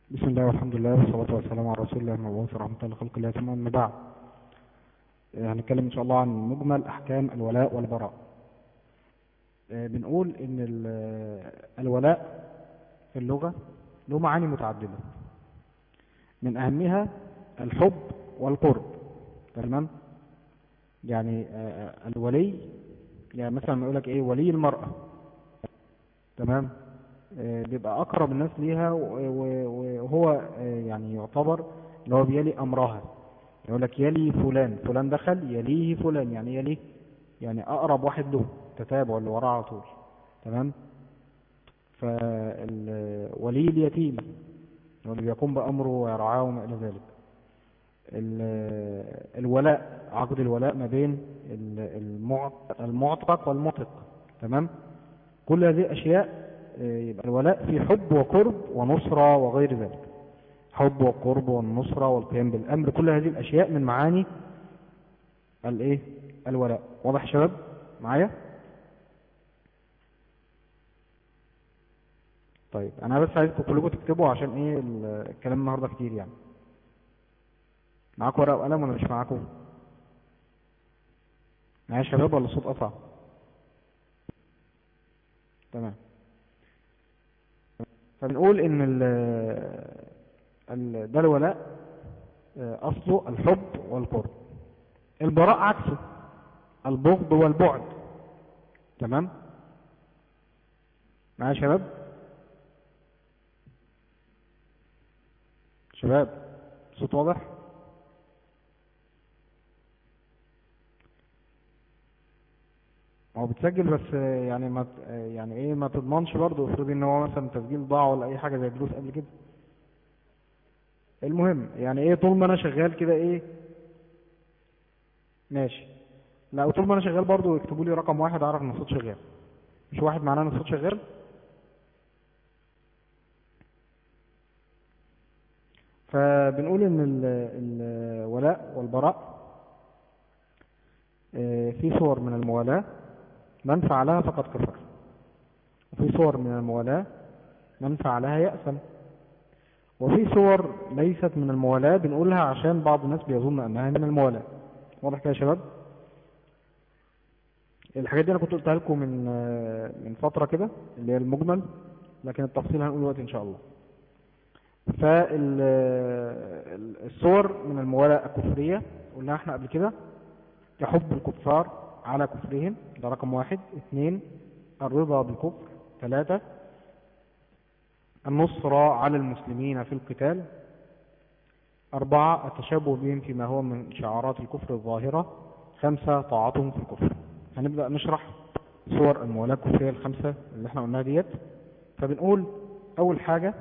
بسم الله والحمد لله والصلاة والسلام على رسول الله المبعوث رحمة الله خلق الله ثم أما بعد هنتكلم إن شاء الله عن مجمل أحكام الولاء والبراء آه، بنقول إن ال- الولاء في اللغة له معاني متعددة من أهمها الحب والقرب تمام يعني آه، آه، الولي يعني مثلا ما يقولك إيه ولي المرأة تمام آه، بيبقى أقرب الناس ليها و- و- وهو آه، يعني يعتبر اللي هو بيلي أمرها يقول لك يلي فلان فلان دخل يليه فلان يعني يليه يعني أقرب واحد له تتابع اللي وراه على طول تمام فولي اليتيم هو اللي بيقوم بأمره ويرعاه وما إلى ذلك ال- الولاء عقد الولاء ما بين ال- المعت- المعتق والمعتق تمام كل هذه الأشياء آه، يبقى الولاء في حب وقرب ونصرة وغير ذلك حب والقرب والنصرة والقيام بالأمر كل هذه الأشياء من معاني الايه الولاء واضح يا شباب معايا طيب انا بس عايزكم كلكم تكتبوا عشان ايه ال- الكلام النهارده كتير يعني معاكم ورقه وقلم ولا مش معاكم معايا يا شباب ولا الصوت قطع تمام فبنقول ان ال ال- ده الولاء آه، اصله الحب والقرب البراء عكسه البغض والبعد تمام معايا يا شباب شباب صوت واضح هو بتسجل بس آه، يعني ما ت- آه، يعني ايه ما تضمنش برضه افرض ان هو مثلا تسجيل ضاع ولا اي حاجه زي دروس قبل كده المهم يعني ايه طول ما انا شغال كده ايه ماشي لا وطول ما انا شغال برضه يكتبوا لي رقم واحد اعرف ان الصوت شغال مش واحد معناه ان الصوت شغال فبنقول ان ال- الولاء والبراء آه، في صور من الموالاة من فعلها فقد كفر وفي صور من الموالاة من فعلها يأثم وفي صور ليست من الموالاة بنقولها عشان بعض الناس بيظن أنها من الموالاة واضح كده يا شباب الحاجات دي أنا كنت قلتها لكم من آه، من فترة كده اللي هي المجمل لكن التفصيل هنقول دلوقتي إن شاء الله فالصور من الموالاة الكفرية قلنا احنا قبل كده يحب الكفار على كفرهم ده رقم واحد اثنين الرضا بالكفر ثلاثة النصرة على المسلمين في القتال أربعة التشابه بهم فيما هو من شعارات الكفر الظاهرة خمسة طاعتهم في الكفر هنبدأ نشرح صور الموالاة الكفرية الخمسة اللي احنا قلناها ديت فبنقول أول حاجة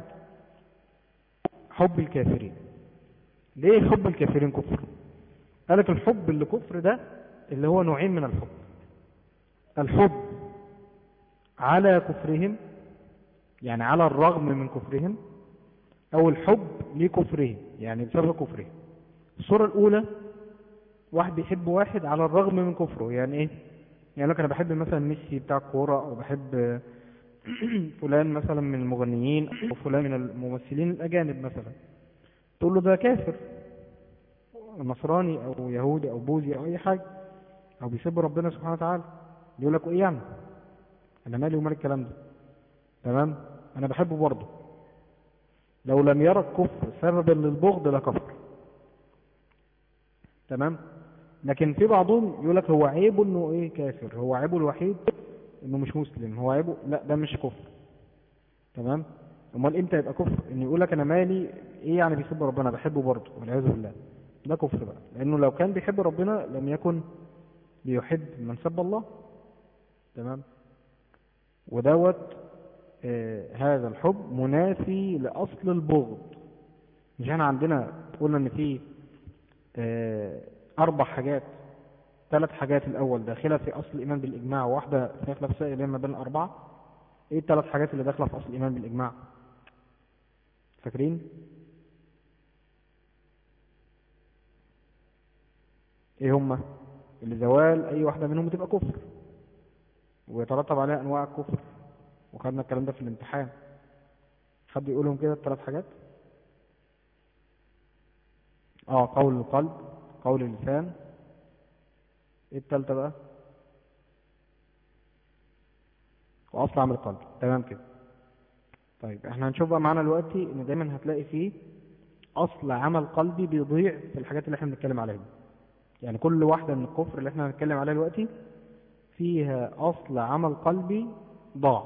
حب الكافرين ليه حب الكافرين كفر قالك الحب اللي كفر ده اللي هو نوعين من الحب الحب على كفرهم يعني على الرغم من كفرهم او الحب لكفرهم يعني بسبب كفرهم الصورة الاولى واحد بيحب واحد على الرغم من كفره يعني ايه يعني لك انا بحب مثلا ميسي بتاع الكوره او بحب فلان مثلا من المغنيين او فلان من الممثلين الاجانب مثلا تقول له ده كافر نصراني او يهودي او بوذي او اي حاجه او بيسب ربنا سبحانه وتعالى يقول لك ايه يعني انا مالي ومال الكلام ده تمام انا بحبه برضه لو لم يرى الكفر سببا للبغض لكفر تمام لكن في بعضهم يقول لك هو عيبه انه ايه كافر هو عيبه الوحيد انه مش مسلم هو عيبه لا ده مش كفر تمام امال امتى يبقى كفر ان يقول لك انا مالي ايه يعني بيسب ربنا بحبه برضه والعياذ بالله ده كفر بقى لانه لو كان بيحب ربنا لم يكن بيحب من سب الله تمام ودوت آه هذا الحب منافي لاصل البغض مش احنا عندنا قلنا ان في آه اربع حاجات ثلاث حاجات الاول داخله في اصل الايمان بالاجماع وواحده داخله في سائر ما بين الاربعه ايه الثلاث حاجات اللي داخله في اصل الايمان بالاجماع فاكرين ايه هما اللي زوال اي واحده منهم بتبقى كفر ويترتب عليها انواع الكفر وخدنا الكلام ده في الامتحان حد يقولهم كده الثلاث حاجات اه قول القلب قول اللسان ايه التالتة بقى واصل عمل القلب تمام كده طيب احنا هنشوف بقى معانا دلوقتي ان دايما هتلاقي فيه اصل عمل قلبي بيضيع في الحاجات اللي احنا بنتكلم عليها دي. يعني كل واحدة من الكفر اللي احنا هنتكلم عليها دلوقتي فيها اصل عمل قلبي ضاع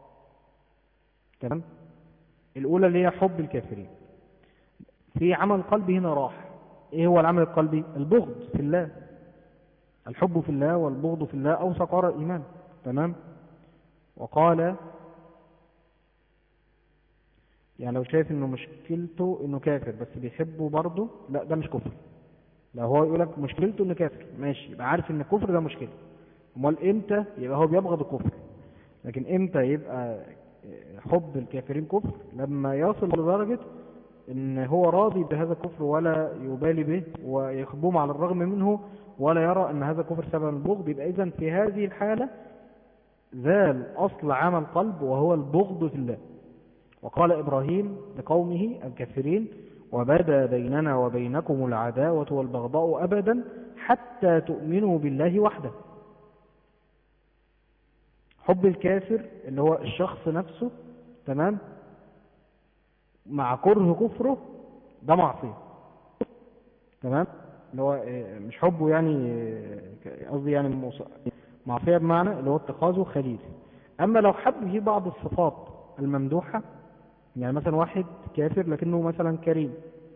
تمام الاولى اللي هي حب الكافرين في عمل قلبي هنا راح ايه هو العمل القلبي البغض في الله الحب في الله والبغض في الله اوثق وراء الايمان تمام وقال يعني لو شايف انه مشكلته انه كافر بس بيحبه برضه لا ده مش كفر لو هو يقول لك مشكلته انه كافر ماشي يبقى عارف ان الكفر ده مشكله امال امتى يبقى هو بيبغض الكفر لكن امتى يبقى حب الكافرين كفر لما يصل لدرجه ان هو راضي بهذا الكفر ولا يبالي به ويخبوم على الرغم منه ولا يرى ان هذا الكفر سبب البغض يبقى اذا في هذه الحاله زال اصل عمل قلب وهو البغض في الله وقال إبراهيم لقومه الكافرين وبدا بيننا وبينكم العداوة والبغضاء أبدا حتى تؤمنوا بالله وحده حب الكافر اللي هو الشخص نفسه تمام مع كره كفره ده معصية تمام اللي هو مش حبه يعني قصدي يعني معصية بمعنى اللي هو اتخاذه خليل أما لو حب فيه بعض الصفات الممدوحة يعني مثلا واحد كافر لكنه مثلا كريم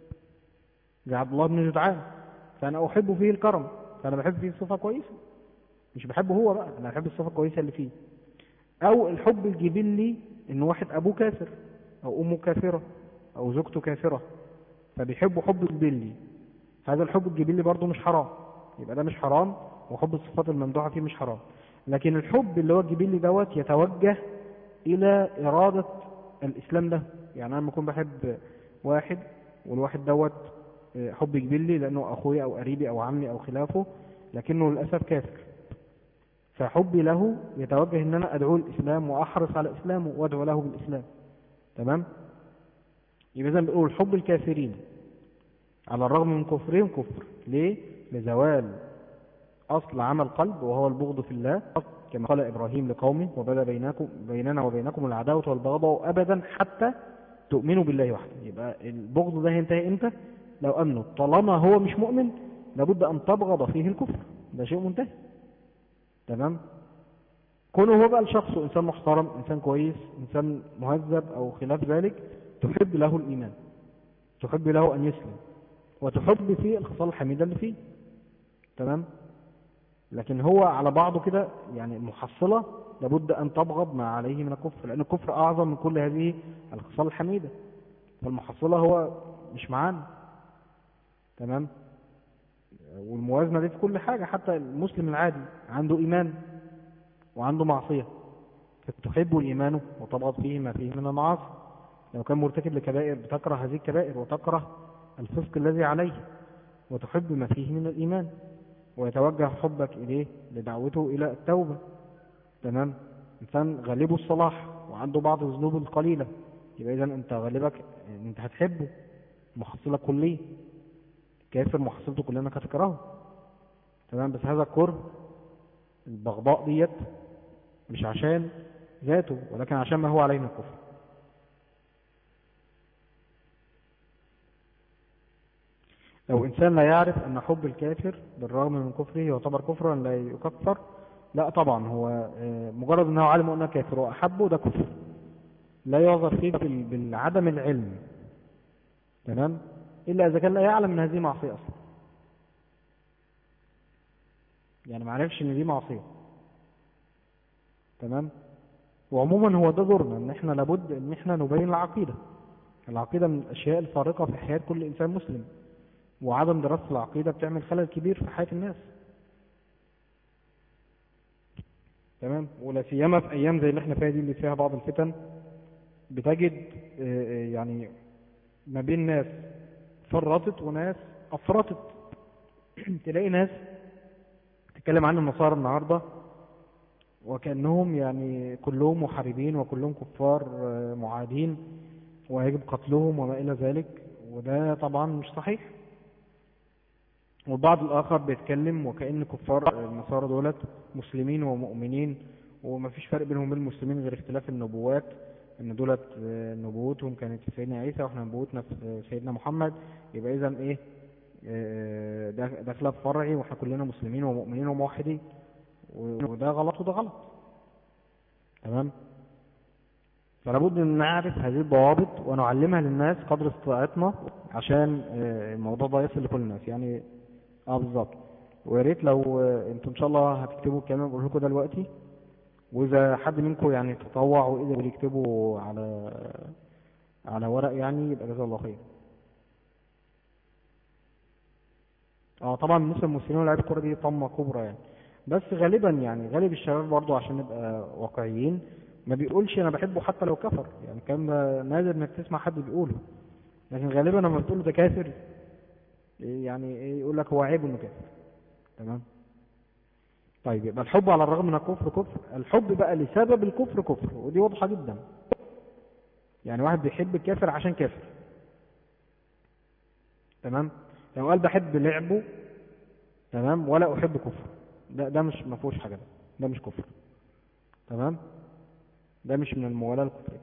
زي عبد الله بن جدعان فأنا أحب فيه الكرم فأنا بحب فيه الصفة كويسة مش بحبه هو بقى أنا بحب الصفة الكويسة اللي فيه أو الحب الجبلي إن واحد أبوه كافر أو أمه كافرة أو زوجته كافرة فبيحبوا حب الجبلي هذا الحب الجبلي برضه مش حرام يبقى ده مش حرام وحب الصفات الممدوحة فيه مش حرام لكن الحب اللي هو الجبلي دوت يتوجه إلى إرادة الإسلام ده يعني أنا لما أكون بحب واحد والواحد دوت حب جبلي لأنه أخوي أو قريبي أو عمي أو خلافه لكنه للأسف كافر فحبي له يتوجه ان انا ادعو الاسلام واحرص على اسلامه وادعو له بالاسلام تمام يبقى اذا بنقول حب الكافرين على الرغم من كفرهم كفر ليه لزوال اصل عمل قلب وهو البغض في الله كما قال ابراهيم لقومه وبدا بينكم بيننا وبينكم العداوه والبغضاء ابدا حتى تؤمنوا بالله وحده يبقى البغض ده ينتهي امتى لو امنوا طالما هو مش مؤمن لابد ان تبغض فيه الكفر ده شيء منتهي تمام كونه هو بقى الشخص إنسان محترم إنسان كويس إنسان مهذب أو خلاف ذلك تحب له الإيمان تحب له أن يسلم وتحب فيه الخصال الحميدة اللي فيه تمام لكن هو على بعضه كده يعني المحصلة لابد أن تبغض ما عليه من الكفر لأن الكفر أعظم من كل هذه الخصال الحميدة فالمحصلة هو مش معانا تمام والموازنة دي في كل حاجة حتى المسلم العادي عنده إيمان وعنده معصية فتحب الإيمان وتبغض فيه ما فيه من المعاصي لو كان مرتكب لكبائر بتكره هذه الكبائر وتكره الفسق الذي عليه وتحب ما فيه من الإيمان ويتوجه حبك إليه لدعوته إلى التوبة تمام إنسان غالبه الصلاح وعنده بعض الذنوب القليلة يبقى إذا أنت غالبك أنت هتحبه محصلة كلية كافر محصلته كلنا هتكرهه تمام بس هذا الكره البغضاء ديت مش عشان ذاته ولكن عشان ما هو عليه من الكفر لو إنسان لا يعرف أن حب الكافر بالرغم من كفره يعتبر كفرا لا يكفر لا طبعا هو مجرد أنه عالم أنه كافر وأحبه ده كفر لا يعذر فيه بالعدم العلم تمام إلا إذا كان لا يعلم أن هذه معصية أصلا يعني ما عرفش أن دي معصية تمام وعموما هو ده دورنا ان احنا لابد ان احنا نبين العقيدة العقيدة من الاشياء الفارقة في حياة كل انسان مسلم وعدم دراسة العقيدة بتعمل خلل كبير في حياة الناس تمام ولا سيما في ايام زي اللي احنا فيها دي اللي فيها بعض الفتن بتجد يعني ما بين ناس فرطت وناس افرطت تلاقي ناس تتكلم عن النصارى النهارده وكأنهم يعني كلهم محاربين وكلهم كفار معادين ويجب قتلهم وما إلى ذلك وده طبعا مش صحيح والبعض الآخر بيتكلم وكأن كفار النصارى دولت مسلمين ومؤمنين ومفيش فرق بينهم وبين المسلمين غير اختلاف النبوات ان دولت آه، نبوتهم كانت في سيدنا عيسى واحنا نبوتنا في سيدنا محمد يبقى اذا ايه آه، ده ده خلاف فرعي واحنا كلنا مسلمين ومؤمنين وموحدين وده غلط وده غلط تمام فلا بد ان نعرف هذه الضوابط ونعلمها للناس قدر استطاعتنا عشان آه، الموضوع ده يصل لكل الناس يعني اه بالظبط ويا ريت لو آه، انتوا ان شاء الله هتكتبوا الكلام اللي بقوله لكم ده دلوقتي واذا حد منكم يعني تطوع وقدر يكتبه على على ورق يعني يبقى جزاه الله خير اه طبعا بالنسبه للمسلمين ولاعيبه الكوره دي طمه كبرى يعني بس غالبا يعني غالب الشباب برضو عشان نبقى واقعيين ما بيقولش انا بحبه حتى لو كفر يعني الكلام ده نادر انك تسمع حد بيقوله لكن غالبا لما بتقول له ده كافر يعني ايه يقول لك هو عيب انه كافر تمام طيب يبقى الحب على الرغم من الكفر كفر الحب بقى لسبب الكفر كفر ودي واضحه جدا يعني واحد بيحب الكافر عشان كافر تمام لو قال بحب لعبه تمام ولا احب كفر ده ده مش ما فيهوش حاجه ده ده مش كفر تمام ده مش من الموالاه الكفريه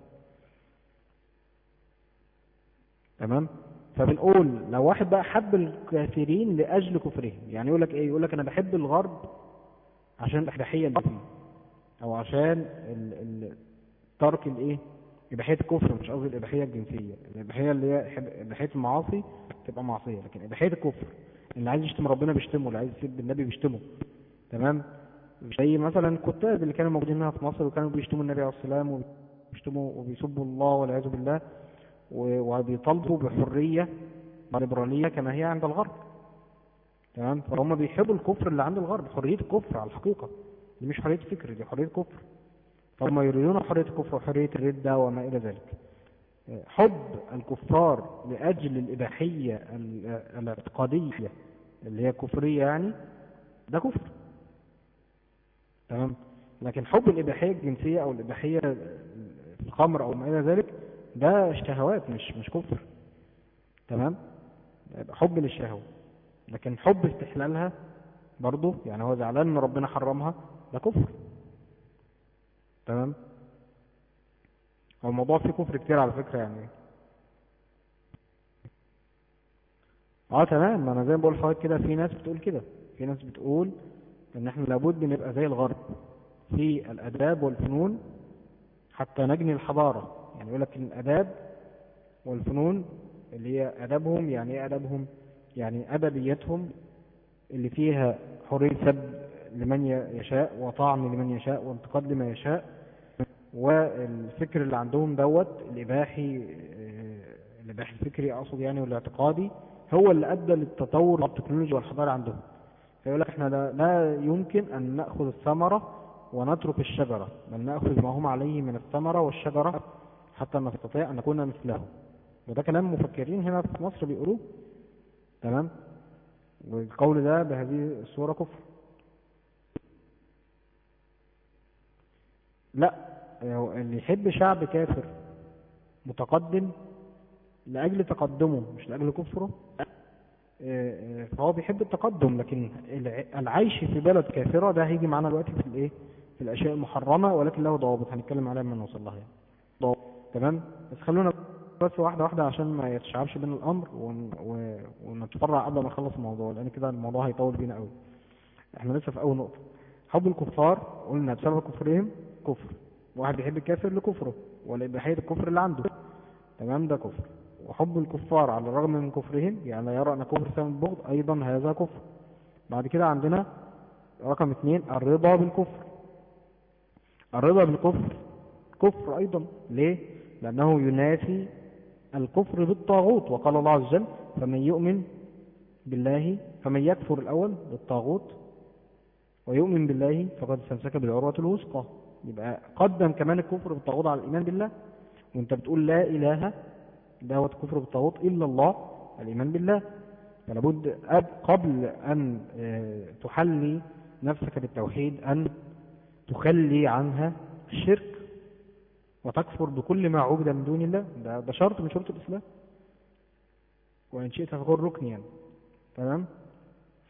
تمام فبنقول لو واحد بقى حب الكافرين لاجل كفرهم يعني يقول لك ايه يقول لك انا بحب الغرب عشان الاباحيه اللي فيه او عشان ال... ال... ترك الايه اباحيه الكفر مش قصدي الاباحيه الجنسيه الاباحيه اللي هي حب- اباحيه المعاصي تبقى معصيه لكن اباحيه الكفر اللي عايز يشتم ربنا بيشتمه اللي عايز يسب النبي بيشتمه تمام زي مثلا الكتاب اللي كانوا موجودين هنا في مصر وكانوا بيشتموا النبي عليه الصلاه والسلام وبيشتموا وبيسبوا الله والعياذ بالله و- وبيطالبوا بحريه ليبراليه كما هي عند الغرب تمام فهم بيحبوا الكفر اللي عند الغرب حريه الكفر على الحقيقه دي مش حريه فكر دي حريه كفر فهم يريدون حريه الكفر وحريه الرده وما الى ذلك حب الكفار لاجل الاباحيه ال- الاعتقاديه اللي هي كفريه يعني ده كفر تمام لكن حب الإباحية الجنسية أو الإباحية في الخمر أو ما إلى ذلك ده شهوات مش مش كفر تمام يبقى حب للشهوة لكن حب استحلالها برضه يعني هو زعلان ان ربنا حرمها ده كفر تمام هو الموضوع فيه كفر كتير على فكرة يعني اه تمام ما انا زي ما بقول لحضرتك كده في ناس بتقول كده في ناس بتقول ان احنا لابد نبقى زي الغرب في الاداب والفنون حتى نجني الحضارة يعني يقول لك الاداب والفنون اللي هي ادبهم يعني ايه ادبهم يعني ادبيتهم اللي فيها حرية سب لمن يشاء وطعن لمن يشاء وانتقاد لما يشاء والفكر اللي عندهم دوت الاباحي آه، الاباحي الفكري اقصد يعني والاعتقادي هو اللي ادى للتطور التكنولوجي والحضاره عندهم فيقول لك احنا لا, لا يمكن ان ناخذ الثمره ونترك الشجره بل ناخذ ما هم عليه من الثمره والشجره حتى نستطيع ان نكون مثلهم وده كلام مفكرين هنا في مصر بيقولوه تمام والقول ده بهذه الصوره كفر لا هو اللي يحب شعب كافر متقدم لأجل تقدمه مش لأجل كفره آه، آه، فهو بيحب التقدم لكن الع- العيش في بلد كافرة ده هيجي معانا دلوقتي في الايه في الأشياء المحرمة ولكن له ضوابط هنتكلم عليها لما نوصل لها يعني ضوابط تمام بس خلونا بس واحدة واحدة عشان ما يتشعبش بين الأمر ون... و... ونتفرع قبل ما نخلص الموضوع لأن كده الموضوع هيطول بينا قوي احنا لسه في أول نقطة حب الكفار قلنا بسبب كفرهم كفر واحد بيحب الكافر لكفره ولإباحية الكفر اللي عنده تمام ده كفر وحب الكفار على الرغم من كفرهم يعني لا يرى أن كفر سبب البغض أيضا هذا كفر بعد كده عندنا رقم اثنين الرضا بالكفر الرضا بالكفر كفر أيضا ليه؟ لأنه ينافي الكفر بالطاغوت وقال الله عز وجل فمن يؤمن بالله فمن يكفر الأول بالطاغوت ويؤمن بالله فقد استمسك بالعروة الوثقى يبقى قدم كمان الكفر بالطاغوت على الإيمان بالله وانت بتقول لا إله ده هو الكفر بالطاغوت إلا الله الإيمان بالله فلا بد أب- قبل أن آه، تحلي نفسك بالتوحيد أن تخلي عنها الشرك وتكفر بكل ما عبد من دون الله ده, ده شرط من شروط الإسلام وإن شئت فقل ركن يعني تمام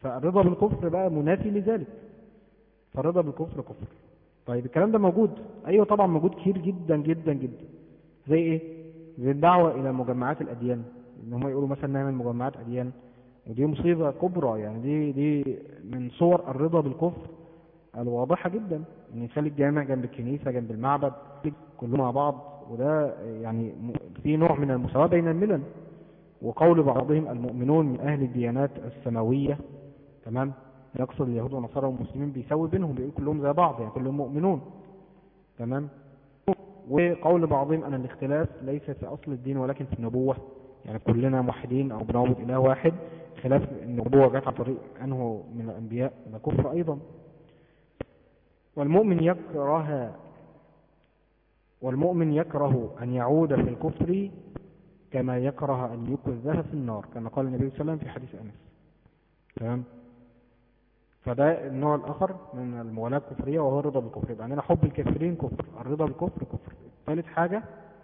فالرضا بالكفر بقى منافي لذلك فالرضا بالكفر كفر طيب الكلام ده موجود ايوه طبعا موجود كتير جدا جدا جدا زي ايه زي الدعوة الى مجمعات الاديان ان هم يقولوا مثلا نعمل مجمعات اديان ودي مصيبة كبرى يعني دي دي من صور الرضا بالكفر الواضحة جدا ان يخلي الجامع جنب الكنيسة جنب المعبد كلهم مع بعض وده يعني في نوع من المساواة بين الملل وقول بعضهم المؤمنون من اهل الديانات السماوية تمام يقصد اليهود والنصارى والمسلمين بيسوي بينهم بيقول كلهم زي بعض يعني كلهم مؤمنون تمام وقول بعضهم أن الاختلاف ليس في أصل الدين ولكن في النبوة يعني كلنا موحدين أو بنعبد إله واحد خلاف النبوة جاءت عن طريق أنه من الأنبياء ده كفر أيضا والمؤمن يكره والمؤمن يكره أن يعود في الكفر كما يكره أن يكذها في النار كما قال النبي صلى الله عليه وسلم في حديث أنس تمام فده النوع الآخر من الموالاة الكفرية وهو الرضا بالكفر يبقى عندنا حب الكافرين كفر الرضا بالكفر كفر ثالث حاجة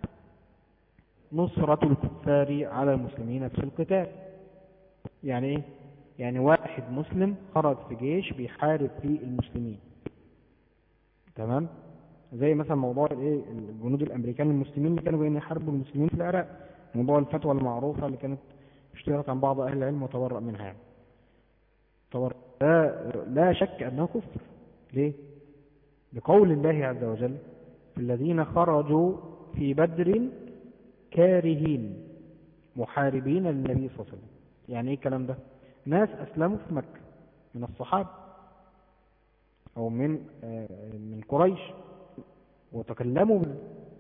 نصرة الكفار على المسلمين في القتال يعني ايه يعني واحد مسلم خرج في جيش بيحارب فيه المسلمين تمام زي مثلا موضوع الايه الجنود الامريكان المسلمين اللي كانوا جايين يحاربوا المسلمين في العراق موضوع الفتوى المعروفه اللي كانت اشتهرت عن بعض اهل العلم وتبرأ منها يعني. تبرأ لا, لا شك انه كفر ليه بقول الله عز وجل في الذين خرجوا في بدر كارهين محاربين للنبي صلى الله عليه وسلم يعني ايه الكلام ده ناس اسلموا في مكة من الصحابة او من من قريش وتكلموا به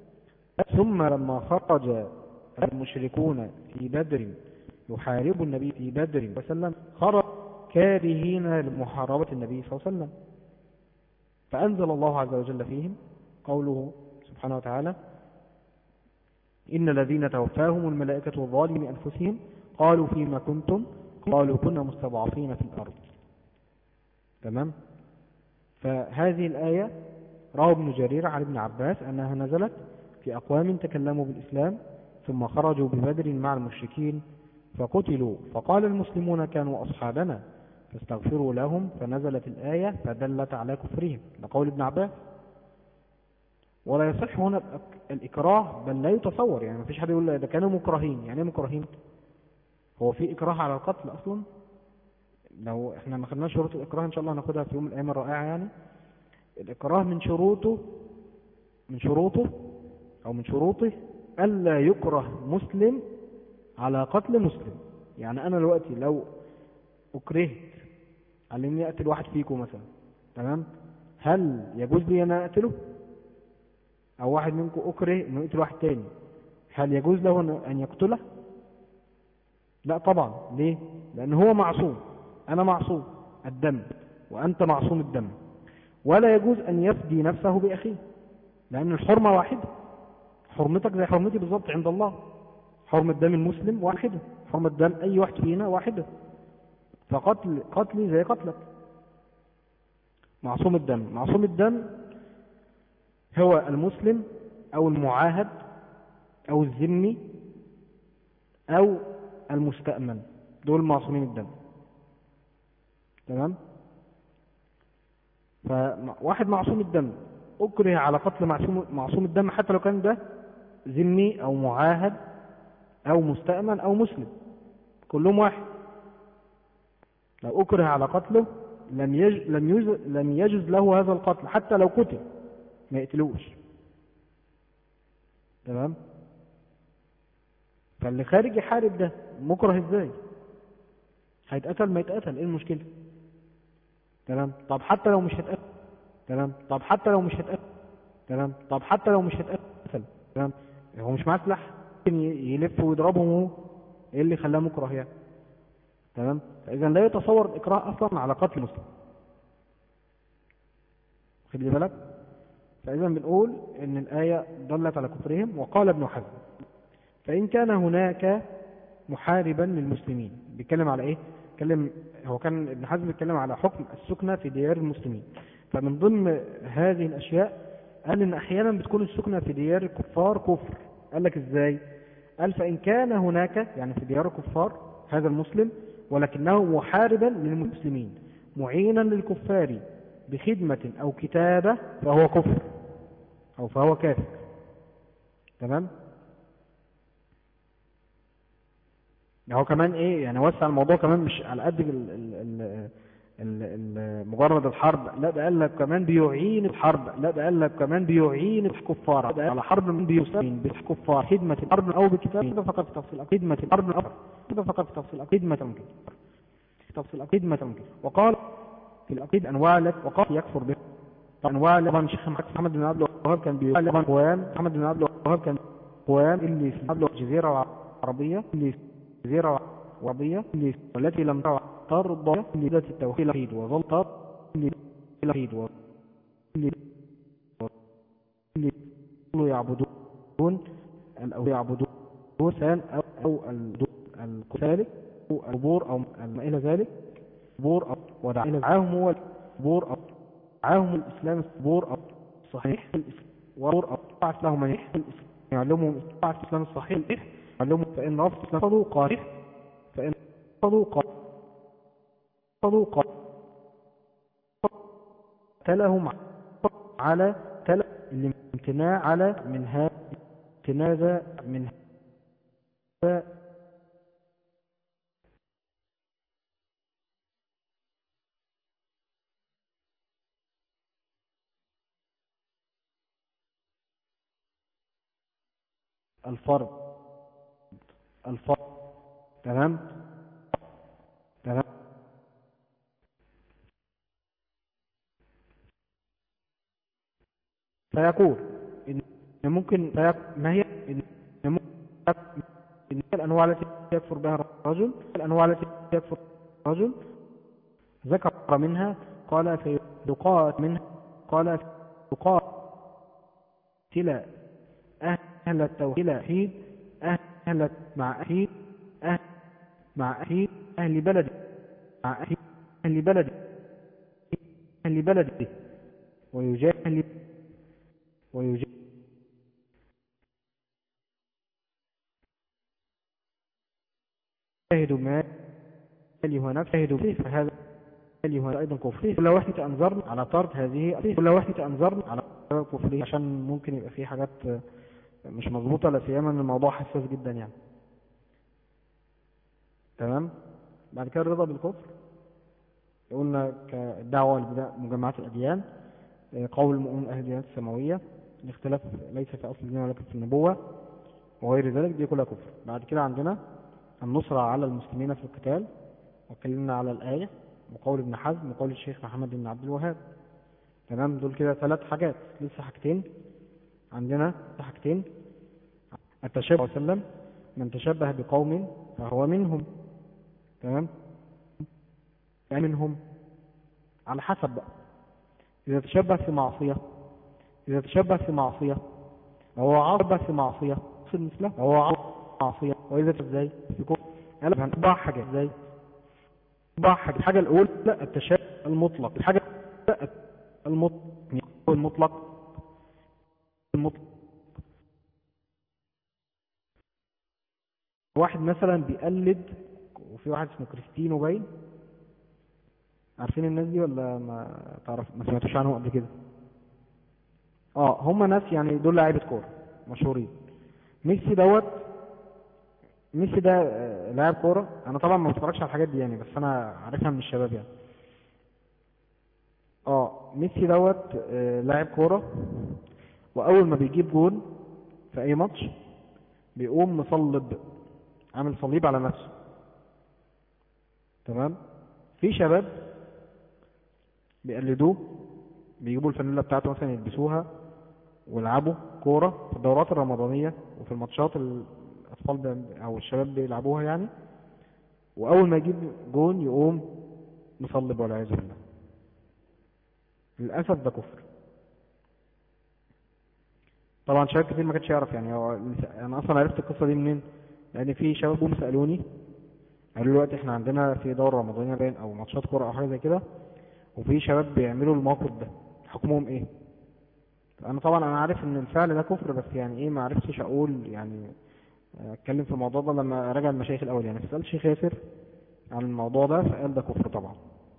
ثم لما خرج المشركون في بدر يحارب النبي في بدر وسلم خرج كارهين لمحاربة النبي صلى الله عليه وسلم فأنزل الله عز وجل فيهم قوله سبحانه وتعالى إن الذين توفاهم الملائكة ظالمي أنفسهم قالوا فيما كنتم قالوا كنا مستضعفين في الأرض تمام فهذه الآية روى ابن جرير عن ابن عباس أنها نزلت في أقوام تكلموا بالإسلام ثم خرجوا ببدر مع المشركين فقتلوا فقال المسلمون كانوا أصحابنا فاستغفروا لهم فنزلت الآية فدلت على كفرهم لقول ابن عباس ولا يصح هنا الإكراه بل لا يتصور يعني ما فيش حد يقول ده كانوا مكرهين يعني ايه مكرهين هو في إكراه على القتل أصلا لو احنا ما خدناش شروط الإكراه إن شاء الله هناخدها في يوم من الأيام الرائعة يعني الإكراه من شروطه من شروطه أو من شروطه ألا يكره مسلم على قتل مسلم يعني أنا دلوقتي لو أكرهت على إني أقتل واحد فيكم مثلا تمام هل يجوز لي أنا أقتله أو واحد منكم أكره إنه يقتل واحد تاني هل يجوز له أن يقتله لا طبعا ليه لأن هو معصوم أنا معصوم الدم وأنت معصوم الدم ولا يجوز أن يفدي نفسه بأخيه لأن الحرمة واحدة حرمتك زي حرمتي بالضبط عند الله حرمة دم المسلم واحدة حرمة دم أي واحد فينا واحدة فقتل قتلي زي قتلك معصوم الدم معصوم الدم هو المسلم أو المعاهد أو الذمي أو المستأمن دول معصومين الدم تمام فواحد معصوم الدم أكره على قتل معصوم, معصوم الدم حتى لو كان ده ذمي أو معاهد أو مستأمن أو مسلم كلهم واحد لو أكره على قتله لم يج... لم, يج... لم يجز له هذا القتل حتى لو قتل ما يقتلوش تمام فاللي خارج يحارب ده مكره ازاي هيتقتل ما يتقتل ايه المشكلة تمام طب حتى لو مش هيتقتل تمام طب حتى لو مش هيتقتل تمام طب حتى لو مش هيتقتل تمام هو مش معاه سلاح ممكن يلف ويضربهم هو ايه اللي خلاه مكره يعني تمام فاذا لا يتصور الاكراه اصلا على قتل مسلم خد لي بالك فاذا بنقول ان الايه دلت على كفرهم وقال ابن حزم فان كان هناك محاربا للمسلمين بيتكلم على ايه بيتكلم هو كان ابن حزم بيتكلم على حكم السكنه في ديار المسلمين فمن ضمن هذه الاشياء قال ان احيانا بتكون السكنه في ديار الكفار كفر قال لك ازاي قال فان كان هناك يعني في ديار الكفار هذا المسلم ولكنه محاربا للمسلمين معينا للكفار بخدمة أو كتابة فهو كفر أو فهو كافر تمام هو كمان ايه يعني وسع الموضوع كمان مش على قد ال ال ال ال ال مجرد الحرب لا ده قال لك كمان بيعين الحرب لا ده قال لك كمان بيعين الكفار ده على حرب من بيسلم بالكفار خدمة الحرب او بكتاب كده فقط في تفصيل خدمة الحرب او كده فقط في تفصيل خدمة ممكن تفصيل خدمة ممكن وقال في العقيد انواع لك وقال يكفر به انواع طبعا الشيخ محمد بن عبد الوهاب كان بيقول اخوان محمد بن عبد الوهاب كان اخوان اللي في الجزيرة العربية اللي في الجزيرة العربية اللي التي لم ترضى لذات التوحيد وظل التوحيد اللي يعبدون أو يعبدون سان أو, أو الكسالك أو القبور أو ما إلى ذلك قبور أو ودعاهم هو القبور أو دعاهم الإسلام القبور أو صحيح الإسلام وقبور أو بعث لهم من يحفظ الإسلام يعلمهم بعث الإسلام الصحيح يعلمهم فإن رفض الإسلام فضوا قارف فإن فضوا قارف فضوا قارف تلهم على تل الامتناع على من هذا امتناع من هذا الفرد الفرد تمام تمام فيقول إن ممكن ما هي إن ممكن إن الأنواع التي يكفر بها الرجل الأنواع التي يكفر الرجل ذكر منها قال في لقاء منها قال في لقاء تلا أهل التوحيد أهل مع أهل أهل مع أهل أهل بلده مع أهل أهل بلده أهل بلده ويجاهد ويجاهد ما هو نفسه فيه فهذا هو أيضا كفري ولو احنا أنظرنا على طرد هذه ولو احنا أنظرنا على كفري عشان ممكن يبقى فيه حاجات مش مظبوطة لا سيما ان الموضوع حساس جدا يعني تمام بعد كده الرضا بالكفر قلنا كدعوة لمجمعات الأديان قول المؤمن أهل الديانات السماوية الاختلاف ليس في أصل الدين ولكن في النبوة وغير ذلك دي كلها كفر بعد كده عندنا النصرة على المسلمين في القتال وكلمنا على الآية وقول ابن حزم وقول الشيخ محمد بن عبد الوهاب تمام دول كده ثلاث حاجات لسه حاجتين عندنا حاجتين التشبه وسلم من تشبه بقوم فهو منهم تمام منهم على حسب بقى إذا تشبه في معصية إذا تشبه في معصية وهو عاصبه في معصية يصير مثله وهو عاصبه معصية وإذا ازاي في كفر قال هنطبع حاجة ازاي طبع حاجة الحاجة الأولى لا التشبه المطلق الحاجة المطلق المطلق المطلق واحد مثلا بيقلد وفي واحد اسمه كريستينو باين عارفين الناس دي ولا ما تعرف ما سمعتوش عنهم قبل كده اه هم ناس يعني دول لعيبه كوره مشهورين ميسي دوت ميسي ده آه، لاعب كوره انا طبعا ما بتفرجش على الحاجات دي يعني بس انا عارفها من الشباب يعني اه ميسي دوت آه، لاعب كوره واول ما بيجيب جول في اي ماتش بيقوم مصلب عامل صليب على نفسه تمام في شباب بيقلدوه بيجيبوا الفانيلا بتاعته مثلا يلبسوها ويلعبوا كورة في الدورات الرمضانية وفي الماتشات الأطفال أو الشباب بيلعبوها يعني وأول ما يجيب جون يقوم مصلب والعياذ بالله للأسف ده كفر طبعا شباب كتير ما كانش يعرف يعني هو انا اصلا عرفت القصه دي منين لان في شباب جم سالوني قالوا لي دلوقتي احنا عندنا في دوره رمضانيه باين او ماتشات كوره او حاجه زي كده وفي شباب بيعملوا الموقف ده حكمهم ايه انا طبعا انا عارف ان الفعل ده كفر بس يعني ايه ما عرفتش اقول يعني اتكلم في الموضوع ده لما راجع المشايخ الاول يعني فسالت الشيخ ياسر عن الموضوع ده فقال ده كفر طبعا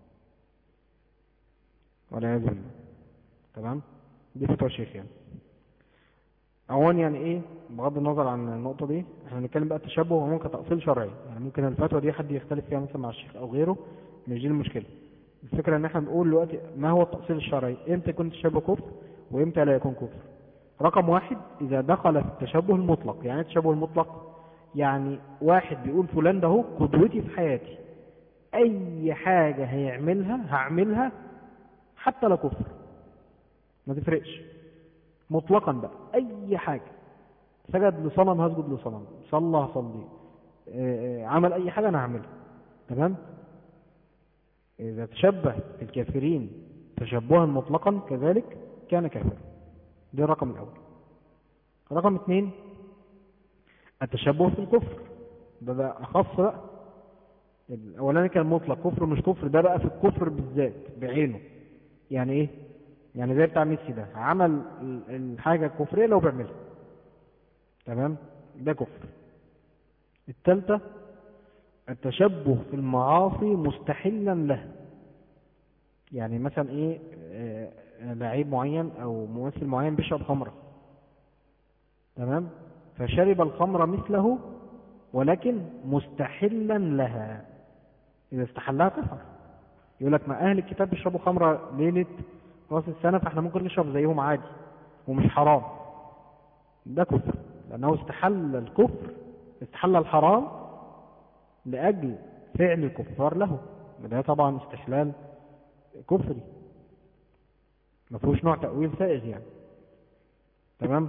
والعياذ بالله تمام دي فتوى الشيخ يعني اولا يعني ايه بغض النظر عن النقطه دي احنا بنتكلم بقى التشبه هو ممكن تاصيل شرعي يعني ممكن الفتوى دي حد يختلف فيها مثلا مع الشيخ او غيره مش دي المشكله الفكره ان احنا بنقول دلوقتي ما هو التاصيل الشرعي امتى يكون التشبه كفر وامتى لا يكون كفر رقم واحد اذا دخل في التشبه المطلق يعني ايه التشبه المطلق يعني واحد بيقول فلان ده هو قدوتي في حياتي اي حاجه هيعملها هعملها حتى لو كفر ما تفرقش مطلقا بقى اي حاجة سجد لصنم هسجد لصنم صلى هصلي آه، عمل اي حاجة انا هعملها تمام اذا تشبه الكافرين تشبها مطلقا كذلك كان كافر ده الرقم الاول رقم اثنين التشبه في الكفر ده ده اخص بقى الاولاني كان مطلق كفر مش كفر ده بقى في الكفر بالذات بعينه يعني ايه يعني زي بتاع ميسي ده عمل الحاجة الكفرية لو بيعملها تمام ده كفر الثالثة التشبه في المعاصي مستحلا له يعني مثلا ايه آه، لعيب معين او ممثل معين بيشرب خمرة تمام فشرب الخمر مثله ولكن مستحلا لها اذا استحلها كفر يقول لك ما اهل الكتاب بيشربوا خمرة ليلة راس السنة فاحنا ممكن نشرب زيهم عادي ومش حرام ده كفر لأنه استحل الكفر استحل الحرام لأجل فعل الكفار له ده طبعا استحلال كفري ما فيهوش نوع تأويل سائغ يعني تمام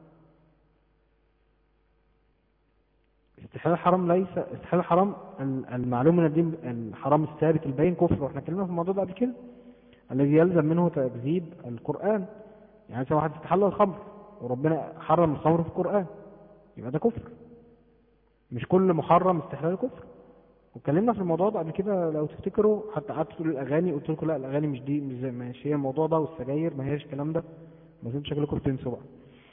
استحلال الحرام ليس استحلال الحرام المعلوم من الدين الحرام الثابت البين كفر واحنا اتكلمنا في الموضوع ده قبل كده الذي يلزم منه تكذيب القرآن يعني مثلا واحد استحل الخمر وربنا حرم الخمر في القرآن يبقى ده كفر مش كل محرم استحلال كفر واتكلمنا في الموضوع ده قبل كده لو تفتكروا حتى قعدت تقول الاغاني قلت لكم لا الاغاني مش دي مش زي مش هي الموضوع ده والسجاير ما هيش الكلام ده ما زلت شكلكم بتنسوا بقى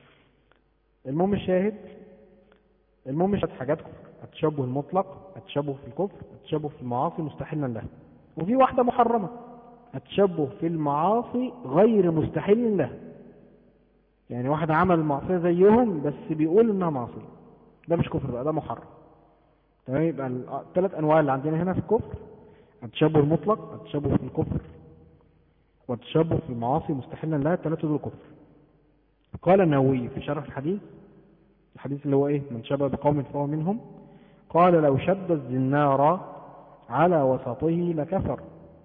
المهم الشاهد المهم مش حاجات كفر التشبه المطلق التشبه في الكفر التشبه في المعاصي مستحلا له وفي واحده محرمه التشبه في المعاصي غير مستحيل له يعني واحد عمل معصية زيهم بس بيقول انها معصية ده مش كفر بقى ده محرم تمام يبقى الثلاث انواع اللي عندنا هنا في الكفر التشبه المطلق التشبه في الكفر والتشبه في المعاصي مستحيلا لها الثلاثة دول كفر قال النووي في شرح الحديث الحديث اللي هو ايه من شبه بقوم فهو منهم قال لو شد الزنار على وسطه لكفر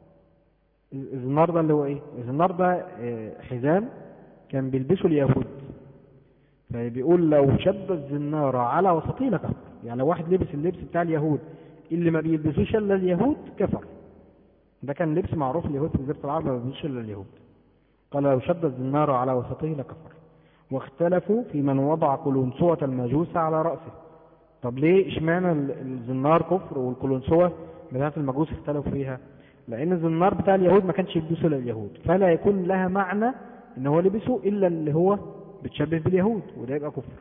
الزنار ده اللي هو ايه الزنار ده آه، حزام كان بيلبسه اليهود فبيقول لو شد الزنار على وسطه لكفر يعني لو واحد لبس اللبس بتاع اليهود اللي ما بيلبسوش الا اليهود كفر ده كان لبس معروف اليهود في جزيره العرب ما بيلبسوش الا اليهود قال لو شد الزنار على وسطه لكفر واختلفوا في من وضع قلنسوة المجوس على رأسه طب ليه اشمعنى الزنار كفر والقلنسوة بتاعت المجوس اختلفوا فيها لأن الزنار بتاع اليهود ما كانش يلبسه لليهود فلا يكون لها معنى ان هو لبسه إلا اللي هو بتشبه باليهود وده يبقى كفر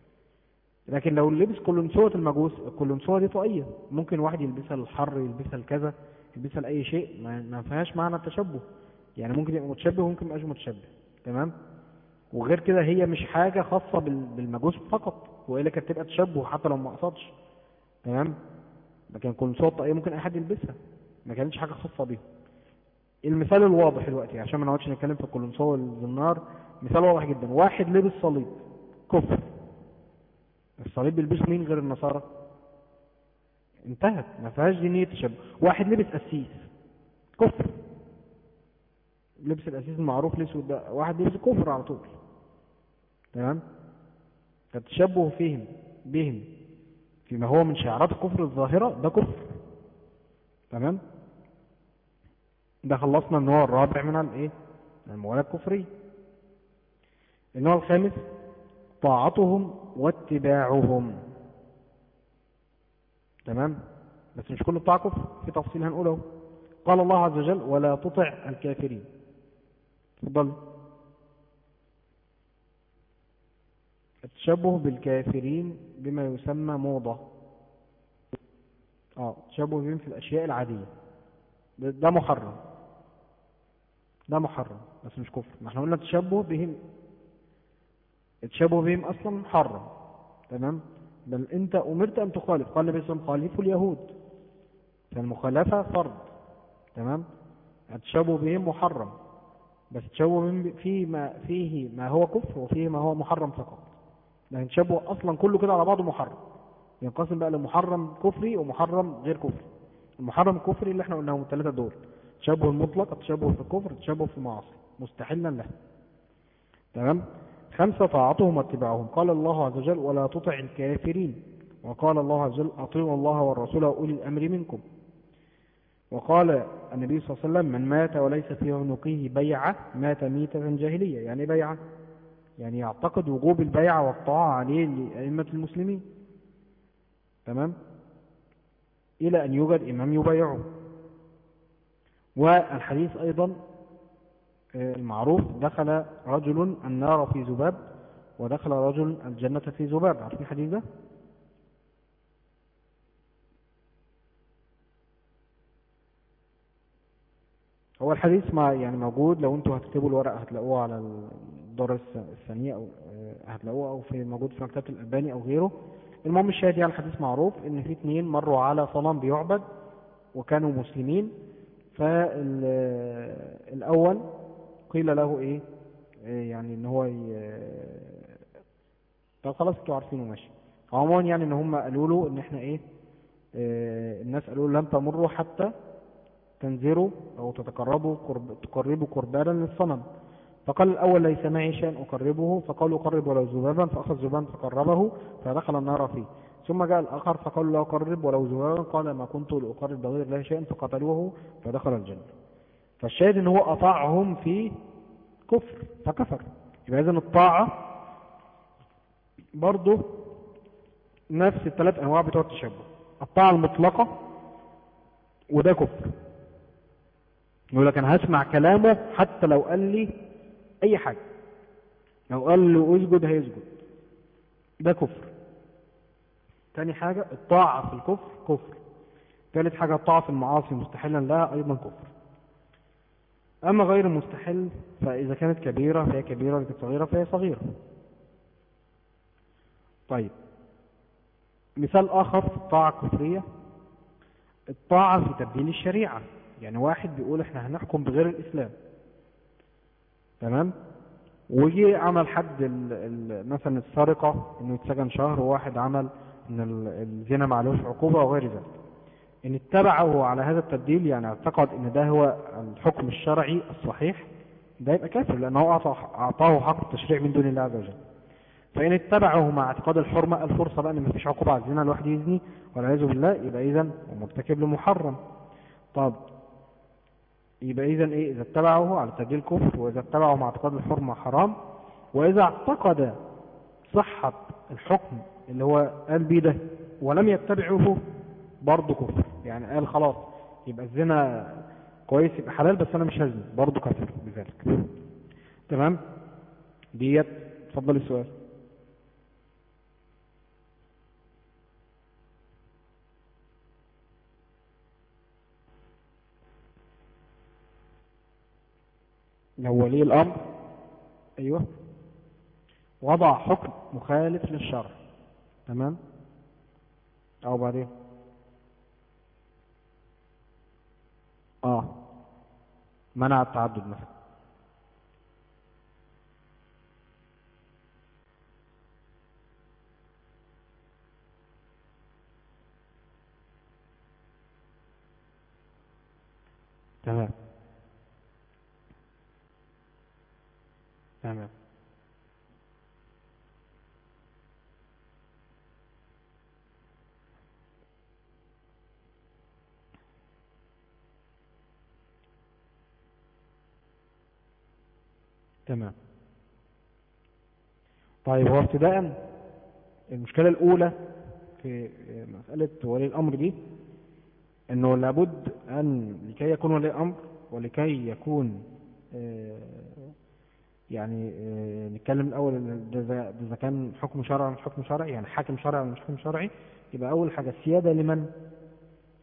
لكن لو لبس قلنسوة المجوس القلنسوة دي طاقية ممكن واحد يلبسها للحر يلبسها لكذا يلبسها لأي شيء ما فيهاش معنى التشبه يعني ممكن يبقى متشبه وممكن ما يبقاش متشبه تمام وغير كده هي مش حاجة خاصة بالمجوس فقط وإلا كانت تبقى تشبه حتى لو ما قصدش تمام لكن قلنسوة طاقية ممكن أي حد يلبسها ما كانتش حاجة خاصة بيهم المثال الواضح دلوقتي عشان ما نقعدش نتكلم في الكولونسو والزنار مثال واضح جدا واحد لبس صليب كفر الصليب بيلبسه مين غير النصارى انتهت ما فيهاش دينية تشبه واحد لبس قسيس كفر لبس القسيس المعروف الاسود ده واحد لبس كفر على طول تمام فالتشبه فيهم بهم فيما هو من شعارات الكفر الظاهرة ده كفر تمام ده خلصنا النوع الرابع من الايه الموالاه الكفريه النوع الخامس طاعتهم واتباعهم تمام بس مش كل الطاعه كفر في تفصيل هنقوله قال الله عز وجل ولا تطع الكافرين تفضل التشبه بالكافرين بما يسمى موضة اه التشبه بهم في الاشياء العادية ده, ده محرم ده محرم بس مش كفر ما احنا قلنا التشبه بهم التشبه بهم اصلا محرم تمام بل انت امرت ان تخالف قال النبي صلى الله عليه وسلم خالفوا اليهود فالمخالفة فرض تمام التشبه بهم محرم بس التشبه بهم فيه ما فيه ما هو كفر وفيه ما هو محرم فقط لكن التشبه اصلا كله كده على بعضه محرم ينقسم بقى لمحرم كفري ومحرم غير كفري المحرم الكفري اللي احنا قلناهم الثلاثه دول التشبه المطلق التشبه في الكفر التشبه في المعاصي مستحلا له تمام خمسة طاعتهم واتباعهم قال الله عز وجل ولا تطع الكافرين وقال الله عز وجل أطيعوا الله والرسول وأولي الأمر منكم وقال النبي صلى الله عليه وسلم من مات وليس في عنقه بيعة مات ميتة جاهلية يعني بيعة يعني يعتقد وجوب البيعة والطاعة عليه لأئمة المسلمين تمام إلى أن يوجد إمام يبايعه والحديث أيضا المعروف دخل رجل النار في ذباب ودخل رجل الجنة في ذباب عارفين الحديث ده هو الحديث ما يعني موجود لو انتوا هتكتبوا الورقة هتلاقوه على الدار الثانية او هتلاقوه او في موجود في مكتبة الألباني او غيره المهم الشاهد يعني الحديث معروف ان في اثنين مروا على صنم بيعبد وكانوا مسلمين فالاول قيل له ايه يعني ان هو طب خلاص انتوا عارفينه ماشي عموما يعني ان هم قالوا له ان احنا ايه اه الناس قالوا له لن تمروا حتى تنذروا او تتقربوا قرب تقربوا قربانا للصنم فقال الاول ليس معي شيء اقربه فقالوا قرب ولو ذبابا فاخذ ذبابا فقربه فدخل النار فيه ثم جاء الاخر فقالوا لا اقرب ولو ذبابا قال ما كنت لاقرب بغير الله شيئا فقتلوه فدخل الجنه فالشاهد ان هو اطاعهم في كفر فكفر يبقى اذا الطاعة برضه نفس الثلاث انواع بتوع التشبه الطاعة المطلقة وده كفر يقول لك انا هسمع كلامه حتى لو قال لي اي حاجة لو قال له اسجد هيسجد ده كفر تاني حاجة الطاعة في الكفر كفر ثالث حاجة الطاعة في المعاصي مستحلا لها ايضا كفر أما غير المستحل فإذا كانت كبيرة فهي كبيرة وإذا كانت صغيرة فهي صغيرة طيب مثال آخر في الطاعة الكفرية الطاعة في تبديل الشريعة يعني واحد بيقول احنا هنحكم بغير الإسلام تمام وجي عمل حد ال ال مثلا السرقة انه يتسجن شهر وواحد عمل ان الزنا معلوش عقوبة وغير ذلك ان اتبعه على هذا التبديل يعني اعتقد ان ده هو الحكم الشرعي الصحيح ده يبقى كافر لانه اعطاه حق التشريع من دون الله عز وجل فان اتبعه مع اعتقاد الحرمة الفرصة بقى ان مفيش عقوبة على الزنا الواحد يزني والعياذ بالله يبقى اذا مرتكب لمحرم طب يبقى اذا ايه اذا اتبعه على تبديل كفر واذا اتبعه مع اعتقاد الحرمة حرام واذا اعتقد صحة الحكم اللي هو قال بيه ده ولم يتبعه برضه كفر يعني قال خلاص يبقى الزنا كويس يبقى حلال بس انا مش هزني برضه كفر بذلك تمام ديت اتفضل السؤال لو ولي الامر ايوه وضع حكم مخالف للشرع تمام او بعدين اه منع التعدد مثلا تمام تمام تمام طيب هو ابتداء المشكلة الأولى في مسألة ولي الأمر دي أنه لابد أن لكي يكون ولي أمر ولكي يكون يعني نتكلم الأول إذا كان حكم شرعي مش حكم شرعي يعني حاكم شرعي مش حكم شرعي يبقى أول حاجة السيادة لمن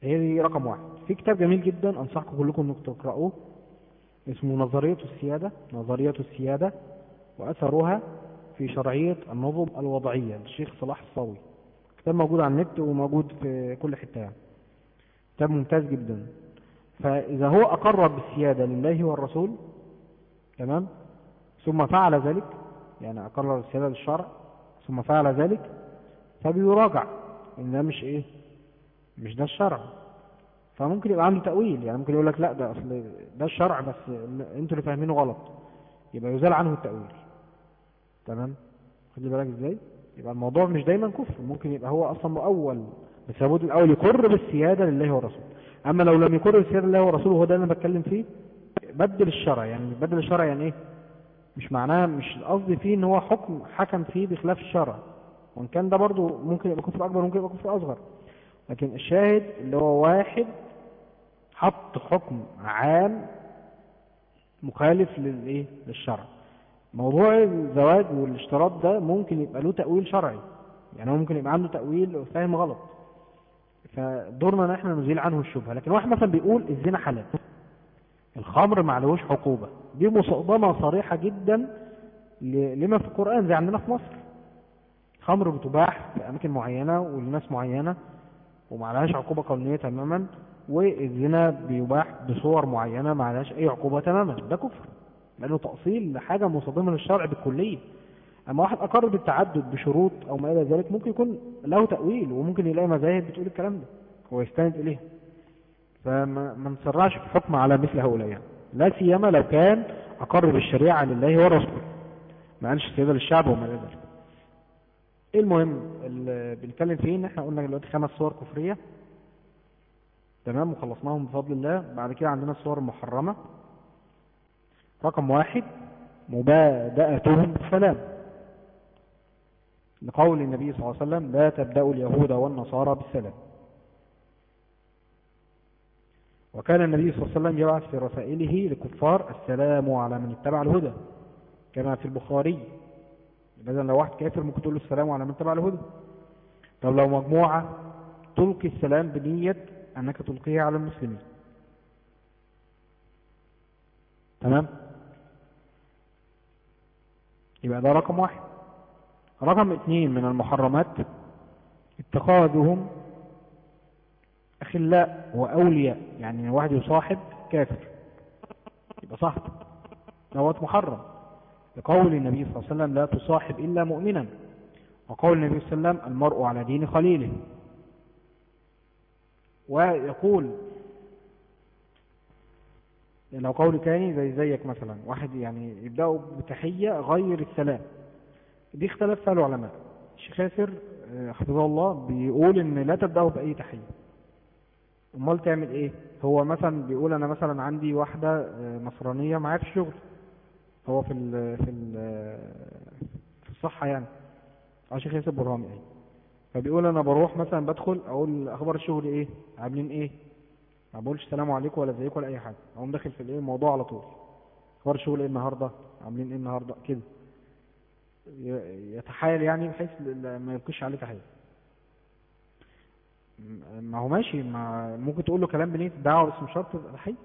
هي دي رقم واحد في كتاب جميل جدا أنصحكم كلكم أنكم تقرأوه اسمه نظرية السيادة نظرية السيادة وأثرها في شرعية النظم الوضعية للشيخ صلاح الصاوي كتاب موجود على النت وموجود في كل حتة يعني كتاب ممتاز جدا فإذا هو أقر بالسيادة لله والرسول تمام ثم فعل ذلك يعني أقر السيادة للشرع ثم فعل ذلك فبيراجع إن ده مش إيه مش ده الشرع فممكن يبقى عنده تأويل يعني ممكن يقول لك لا ده أصل ده الشرع بس انتوا اللي فاهمينه غلط يبقى يزال عنه التأويل تمام خد بالك ازاي يبقى الموضوع مش دايما كفر ممكن يبقى هو اصلا مؤول بس لابد الاول يقر بالسياده لله ورسوله اما لو لم يقر بالسياده لله ورسوله هو ده اللي انا بتكلم فيه بدل الشرع يعني بدل الشرع يعني ايه مش معناه مش القصد فيه ان هو حكم حكم فيه بخلاف الشرع وان كان ده برضو ممكن يبقى كفر اكبر ممكن يبقى كفر اصغر لكن الشاهد اللي هو واحد حط حكم عام مخالف للايه للشرع موضوع الزواج والاشتراط ده ممكن يبقى له تأويل شرعي يعني هو ممكن يبقى عنده تأويل فاهم غلط فدورنا ان احنا نزيل عنه الشبهة لكن واحد مثلا بيقول الزنا حلال الخمر ما عليهوش عقوبة دي مصادمة صريحة جدا لما في القرآن زي عندنا في مصر الخمر بتباح في أماكن معينة ولناس معينة وما عليهاش عقوبة قانونية تماما والزنا بيباح بصور معينة ما عليهاش أي عقوبة تماما ده كفر لأنه تأصيل لحاجة مصادمة للشرع بالكلية أما واحد أقر بالتعدد بشروط أو ما إلى ذلك ممكن يكون له تأويل وممكن يلاقي مذاهب بتقول الكلام ده ويستند إليها فما نسرعش في الحكم على مثل هؤلاء يعني. لا سيما لو كان أقر بالشريعة لله ورسوله ما قالش سيادة للشعب وما إلى ذلك المهم اللي بنتكلم فيه ان احنا قلنا دلوقتي خمس صور كفرية تمام وخلصناهم بفضل الله بعد كده عندنا الصور المحرمة رقم واحد مبادئتهم بالسلام لقول النبي صلى الله عليه وسلم لا تبدأوا اليهود والنصارى بالسلام وكان النبي صلى الله عليه وسلم يبعث في رسائله لكفار السلام على من اتبع الهدى كما في البخاري إذا لو واحد كافر ممكن تقول له السلام على من اتبع الهدى طب لو مجموعة تلقي السلام بنية أنك تلقيه على المسلمين تمام يبقى ده رقم واحد رقم اثنين من المحرمات اتخاذهم أخلاء وأولياء يعني واحد يصاحب كافر يبقى صاحب دوت محرم لقول النبي صلى الله عليه وسلم لا تصاحب إلا مؤمنا وقول النبي صلى الله عليه وسلم المرء على دين خليله ويقول لو قول تاني زي زيك مثلا واحد يعني يبدأوا بتحية غير السلام دي اختلف فيها العلماء الشيخ ياسر حفظه الله بيقول ان لا تبدأوا بأي تحية امال تعمل ايه هو مثلا بيقول انا مثلا عندي واحدة نصرانية معايا في الشغل هو في ال في ال في الصحة يعني اه شيخ ياسر برهامي ايه فبيقول انا بروح مثلا بدخل اقول اخبار الشغل ايه عاملين ايه ما بقولش السلام عليكم ولا ازيكم ولا اي حاجه اقوم داخل في الايه الموضوع على طول اخبار الشغل ايه النهارده عاملين ايه النهارده كده يتحايل يعني بحيث ما يلقيش عليه تحيه ما هو ماشي ما ممكن تقول له كلام بنيه الدعوه بس مش شرط تبقى تحيه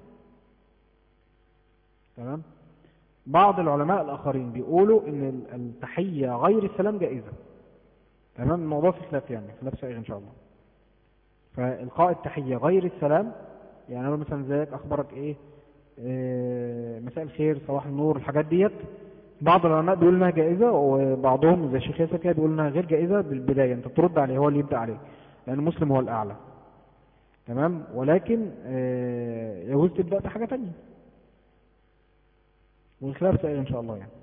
تمام بعض العلماء الاخرين بيقولوا ان التحيه غير السلام جائزه تمام الموضوع في خلاف يعني خلاف سائغ ان شاء الله فالقاء التحيه غير السلام يعني اقول مثلا ازيك اخبارك ايه, إيه مساء الخير صباح النور الحاجات ديت بعض العلماء بيقول انها جائزه وبعضهم زي الشيخ ياسر كده بيقول انها غير جائزه بالبدايه انت ترد عليه هو اللي يبدا عليه لان المسلم هو الاعلى تمام ولكن إيه يجوز تبدا بحاجه ثانيه والخلاف سائل ان شاء الله يعني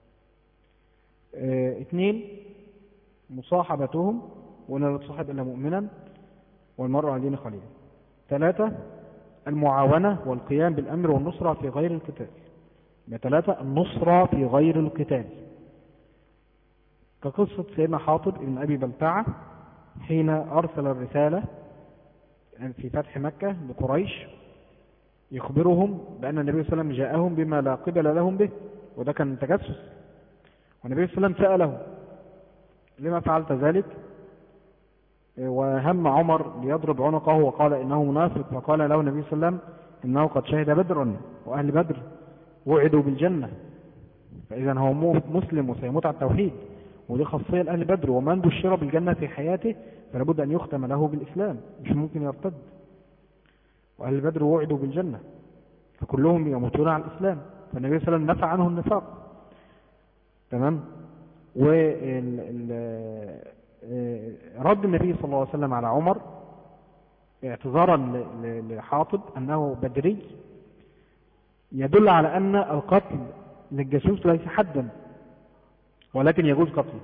إيه اثنين مصاحبتهم ولا لا تصاحب الا مؤمنا والمرء على دين خليل ثلاثة المعاونة والقيام بالأمر والنصرة في غير القتال ثلاثة النصرة في غير القتال كقصة سيدنا حاطب بن أبي بلتعة حين أرسل الرسالة في فتح مكة لقريش يخبرهم بأن النبي صلى الله عليه وسلم جاءهم بما لا قبل لهم به وده كان تجسس والنبي صلى الله عليه وسلم سأله لما فعلت ذلك وهم عمر ليضرب عنقه وقال إنه منافق فقال له النبي صلى الله عليه وسلم إنه قد شهد بدرا وأهل بدر وعدوا بالجنة فإذا هو مسلم وسيموت على التوحيد ودي خاصية لأهل بدر ومن بشر بالجنة في حياته فلابد أن يختم له بالإسلام مش ممكن يرتد وأهل بدر وعدوا بالجنة فكلهم يموتون على الإسلام فالنبي صلى الله عليه وسلم نفع عنه النفاق تمام ورد النبي صلى الله عليه وسلم على عمر اعتذارا لحاطب أنه بدري يدل على أن القتل للجاسوس ليس حدا ولكن يجوز قتله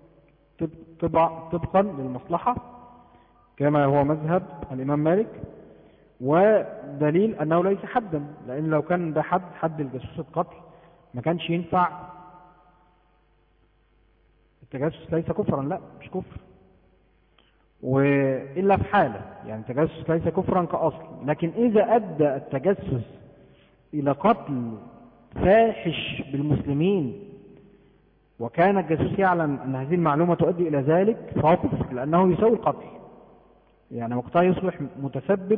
طبقا للمصلحة كما هو مذهب الإمام مالك ودليل أنه ليس حدا لأن لو كان ده حد حد الجاسوس القتل ما كانش ينفع التجسس ليس كفرا لا مش كفر وإلا في حالة يعني التجسس ليس كفرا كأصل لكن إذا أدى التجسس إلى قتل فاحش بالمسلمين وكان الجاسوس يعلم أن هذه المعلومة تؤدي إلى ذلك فهو كفر لأنه يساوي القتل يعني وقتها يصبح متسبب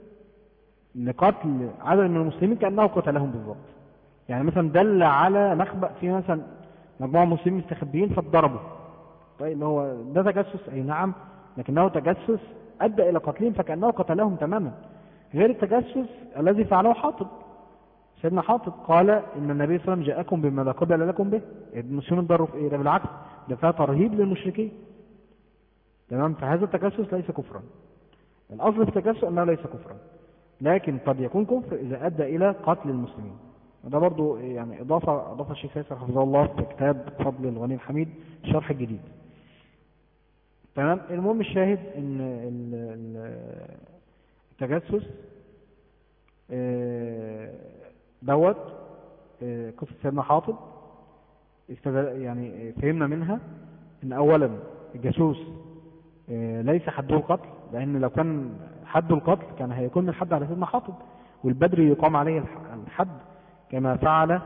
لقتل عدد من المسلمين كأنه قتلهم بالضبط يعني مثلا دل على نخبأ في مثلا مجموعة مسلمين مستخبيين فاتضربوا طيب هو ده تجسس أي نعم لكنه تجسس أدى إلى قتلهم فكأنه قتلهم تماما غير التجسس الذي فعله حاطب سيدنا حاطب قال إن النبي صلى الله عليه وسلم جاءكم بما لا قبل لكم به المسلمين ضروا في إيه ده بالعكس ده فيها ترهيب للمشركين تمام فهذا التجسس ليس كفرا الأصل في التجسس أنه ليس كفرا لكن قد يكون كفر إذا أدى إلى قتل المسلمين وده برضو يعني إضافة أضافة الشيخ فيصل حفظه الله في كتاب فضل الغني الحميد الشرح الجديد تمام المهم الشاهد ان التجسس آه، دوت آه، قصة سيدنا حاطب يعني فهمنا منها ان اولا الجاسوس آه، ليس حده القتل لان لو كان حد القتل كان هيكون الحد على سيدنا حاطب والبدر يقام عليه الحد كما فعل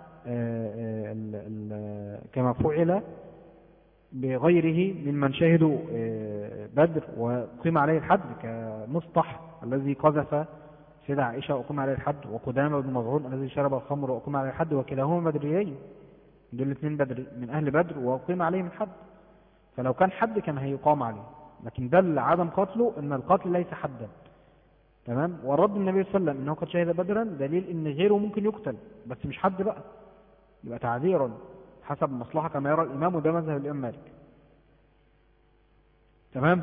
كما فعل بغيره ممن شهدوا آه، بدر وقيم عليه الحد كمصطح الذي قذف سيدة عائشة وقيم عليه الحد وقدامة بن مظهور الذي شرب الخمر وقيم عليه الحد وكلاهما بدريين دول الاثنين بدر من أهل بدر وقيم عليهم الحد فلو كان حد كان هيقام عليه لكن دل عدم قتله ان القتل ليس حدا تمام ورد النبي صلى الله عليه وسلم انه قد شهد بدرا دليل ان غيره ممكن يقتل بس مش حد بقى يبقى تعذيرا حسب المصلحة كما يرى الإمام وده مذهب الإمام مالك تمام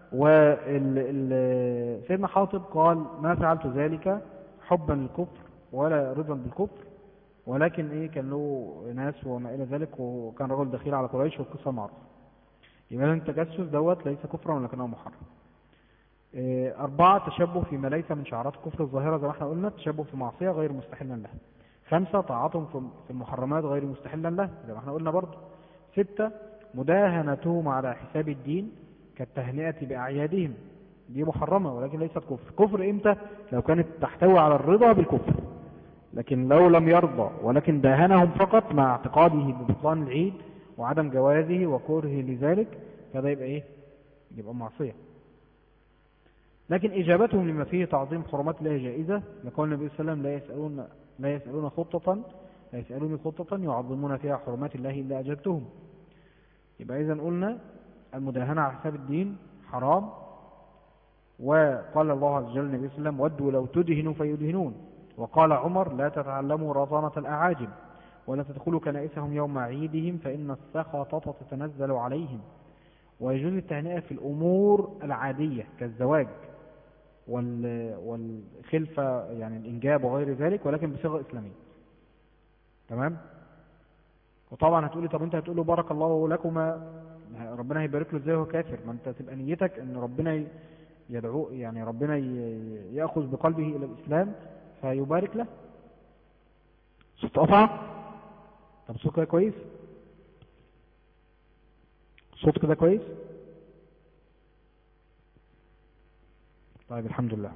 وسيدنا حاطب قال ما فعلت ذلك حبا للكفر ولا رضا بالكفر ولكن ايه كان له ناس وما الى ذلك وكان رجل دخيل على قريش والقصه معروفه يبقى التجسس دوت ليس كفرا ولكنه محرم إيه، أربعة تشبه فيما ليس من شعارات الكفر الظاهرة زي ما احنا قلنا تشبه في معصية غير مستحلا لها خمسة طاعتهم في المحرمات غير مستحلا له زي ما احنا قلنا برضه ستة مداهنتهم على حساب الدين كالتهنئة بأعيادهم دي محرمة ولكن ليست كفر كفر امتى لو كانت تحتوي على الرضا بالكفر لكن لو لم يرضى ولكن داهنهم فقط مع اعتقاده ببطلان العيد وعدم جوازه وكره لذلك فده يبقى ايه يبقى معصية لكن إجابتهم لما فيه تعظيم حرمات الله جائزة يقول النبي صلى الله عليه وسلم لا يسألون لا يسألون خطة لا يسألون خطة يعظمون فيها حرمات الله إلا أجبتهم يبقى إذا قلنا المداهنة على حساب الدين حرام وقال الله عز وجل النبي صلى الله عليه وسلم ودوا لو تدهنوا فيدهنون وقال عمر لا تتعلموا رضانة الأعاجم ولا تدخلوا كنائسهم يوم عيدهم فإن السخطة تتنزل عليهم ويجوز التهنئة في الأمور العادية كالزواج والخلفة يعني الإنجاب وغير ذلك ولكن بصيغة إسلامية تمام وطبعا هتقولي طب انت هتقول له بارك الله لكما ربنا هيبارك له ازاي وهو كافر ما انت تبقى نيتك ان ربنا يدعو يعني ربنا ياخذ بقلبه الى الاسلام فيبارك له صوت قطع طب صوت كده كويس صوت كده كويس طيب الحمد لله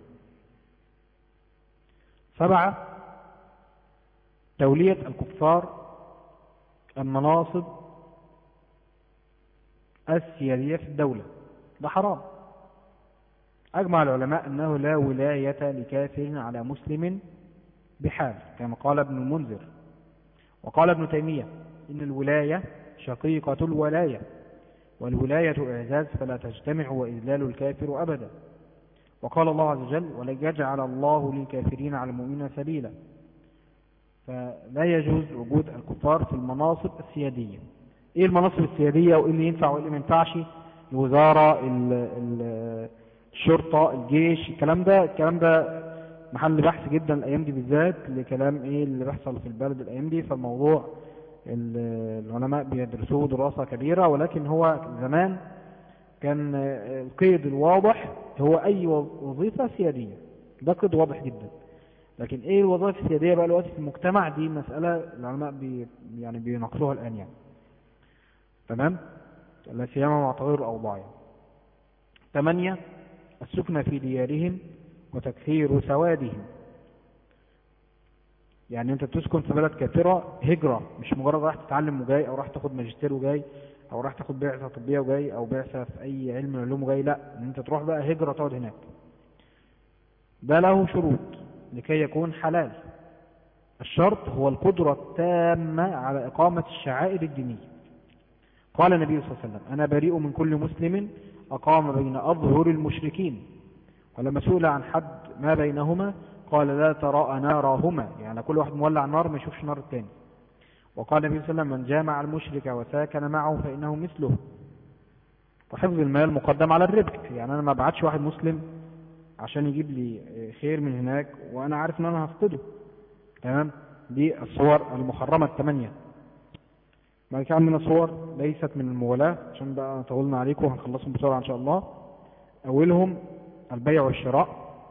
سبعة تولية الكفار المناصب السيادية في الدولة ده حرام أجمع العلماء أنه لا ولاية لكافر على مسلم بحال كما قال ابن المنذر وقال ابن تيمية إن الولاية شقيقة الولاية والولاية إعزاز فلا تجتمع وإذلال الكافر أبدا وقال الله عز وجل ولن يجعل الله للكافرين على المؤمنين سبيلا فلا يجوز وجود الكفار في المناصب السيادية ايه المناصب السيادية وايه اللي ينفع وايه اللي ما ينفعش الوزارة الشرطة الجيش الكلام ده الكلام ده محل بحث جدا الايام دي بالذات لكلام ايه اللي بيحصل في البلد الايام دي فالموضوع العلماء بيدرسوه دراسة كبيرة ولكن هو زمان كان القيد الواضح هو اي وظيفة سيادية ده قيد واضح جدا لكن ايه الوظائف السيادية بقى الوقت في المجتمع دي مسألة العلماء بي يعني بيناقشوها الان يعني تمام لا سيما مع تغير الاوضاع يعني. ثمانية السكنة في ديارهم وتكثير سوادهم يعني انت تسكن في بلد كافرة هجرة مش مجرد راح تتعلم وجاي او راح تاخد ماجستير وجاي او راح تاخد بعثة طبية وجاي او بعثة في اي علم من العلوم وجاي لا ان انت تروح بقى هجرة تقعد هناك ده له شروط لكي يكون حلال الشرط هو القدرة التامة على إقامة الشعائر الدينية قال النبي صلى الله عليه وسلم أنا بريء من كل مسلم أقام بين أظهر المشركين ولما سئل عن حد ما بينهما قال لا تراء نارهما يعني كل واحد مولع نار ما يشوفش نار الثاني وقال النبي صلى الله عليه وسلم من جامع المشرك وساكن معه فإنه مثله وحفظ المال مقدم على الربح يعني أنا ما بعتش واحد مسلم عشان يجيب لي خير من هناك وأنا عارف أن أنا هفقده تمام دي الصور المحرمة الثمانية بعد كده عندنا صور ليست من المولاة عشان بقى طولنا عليكم وهنخلصهم بسرعة إن شاء الله أولهم البيع والشراء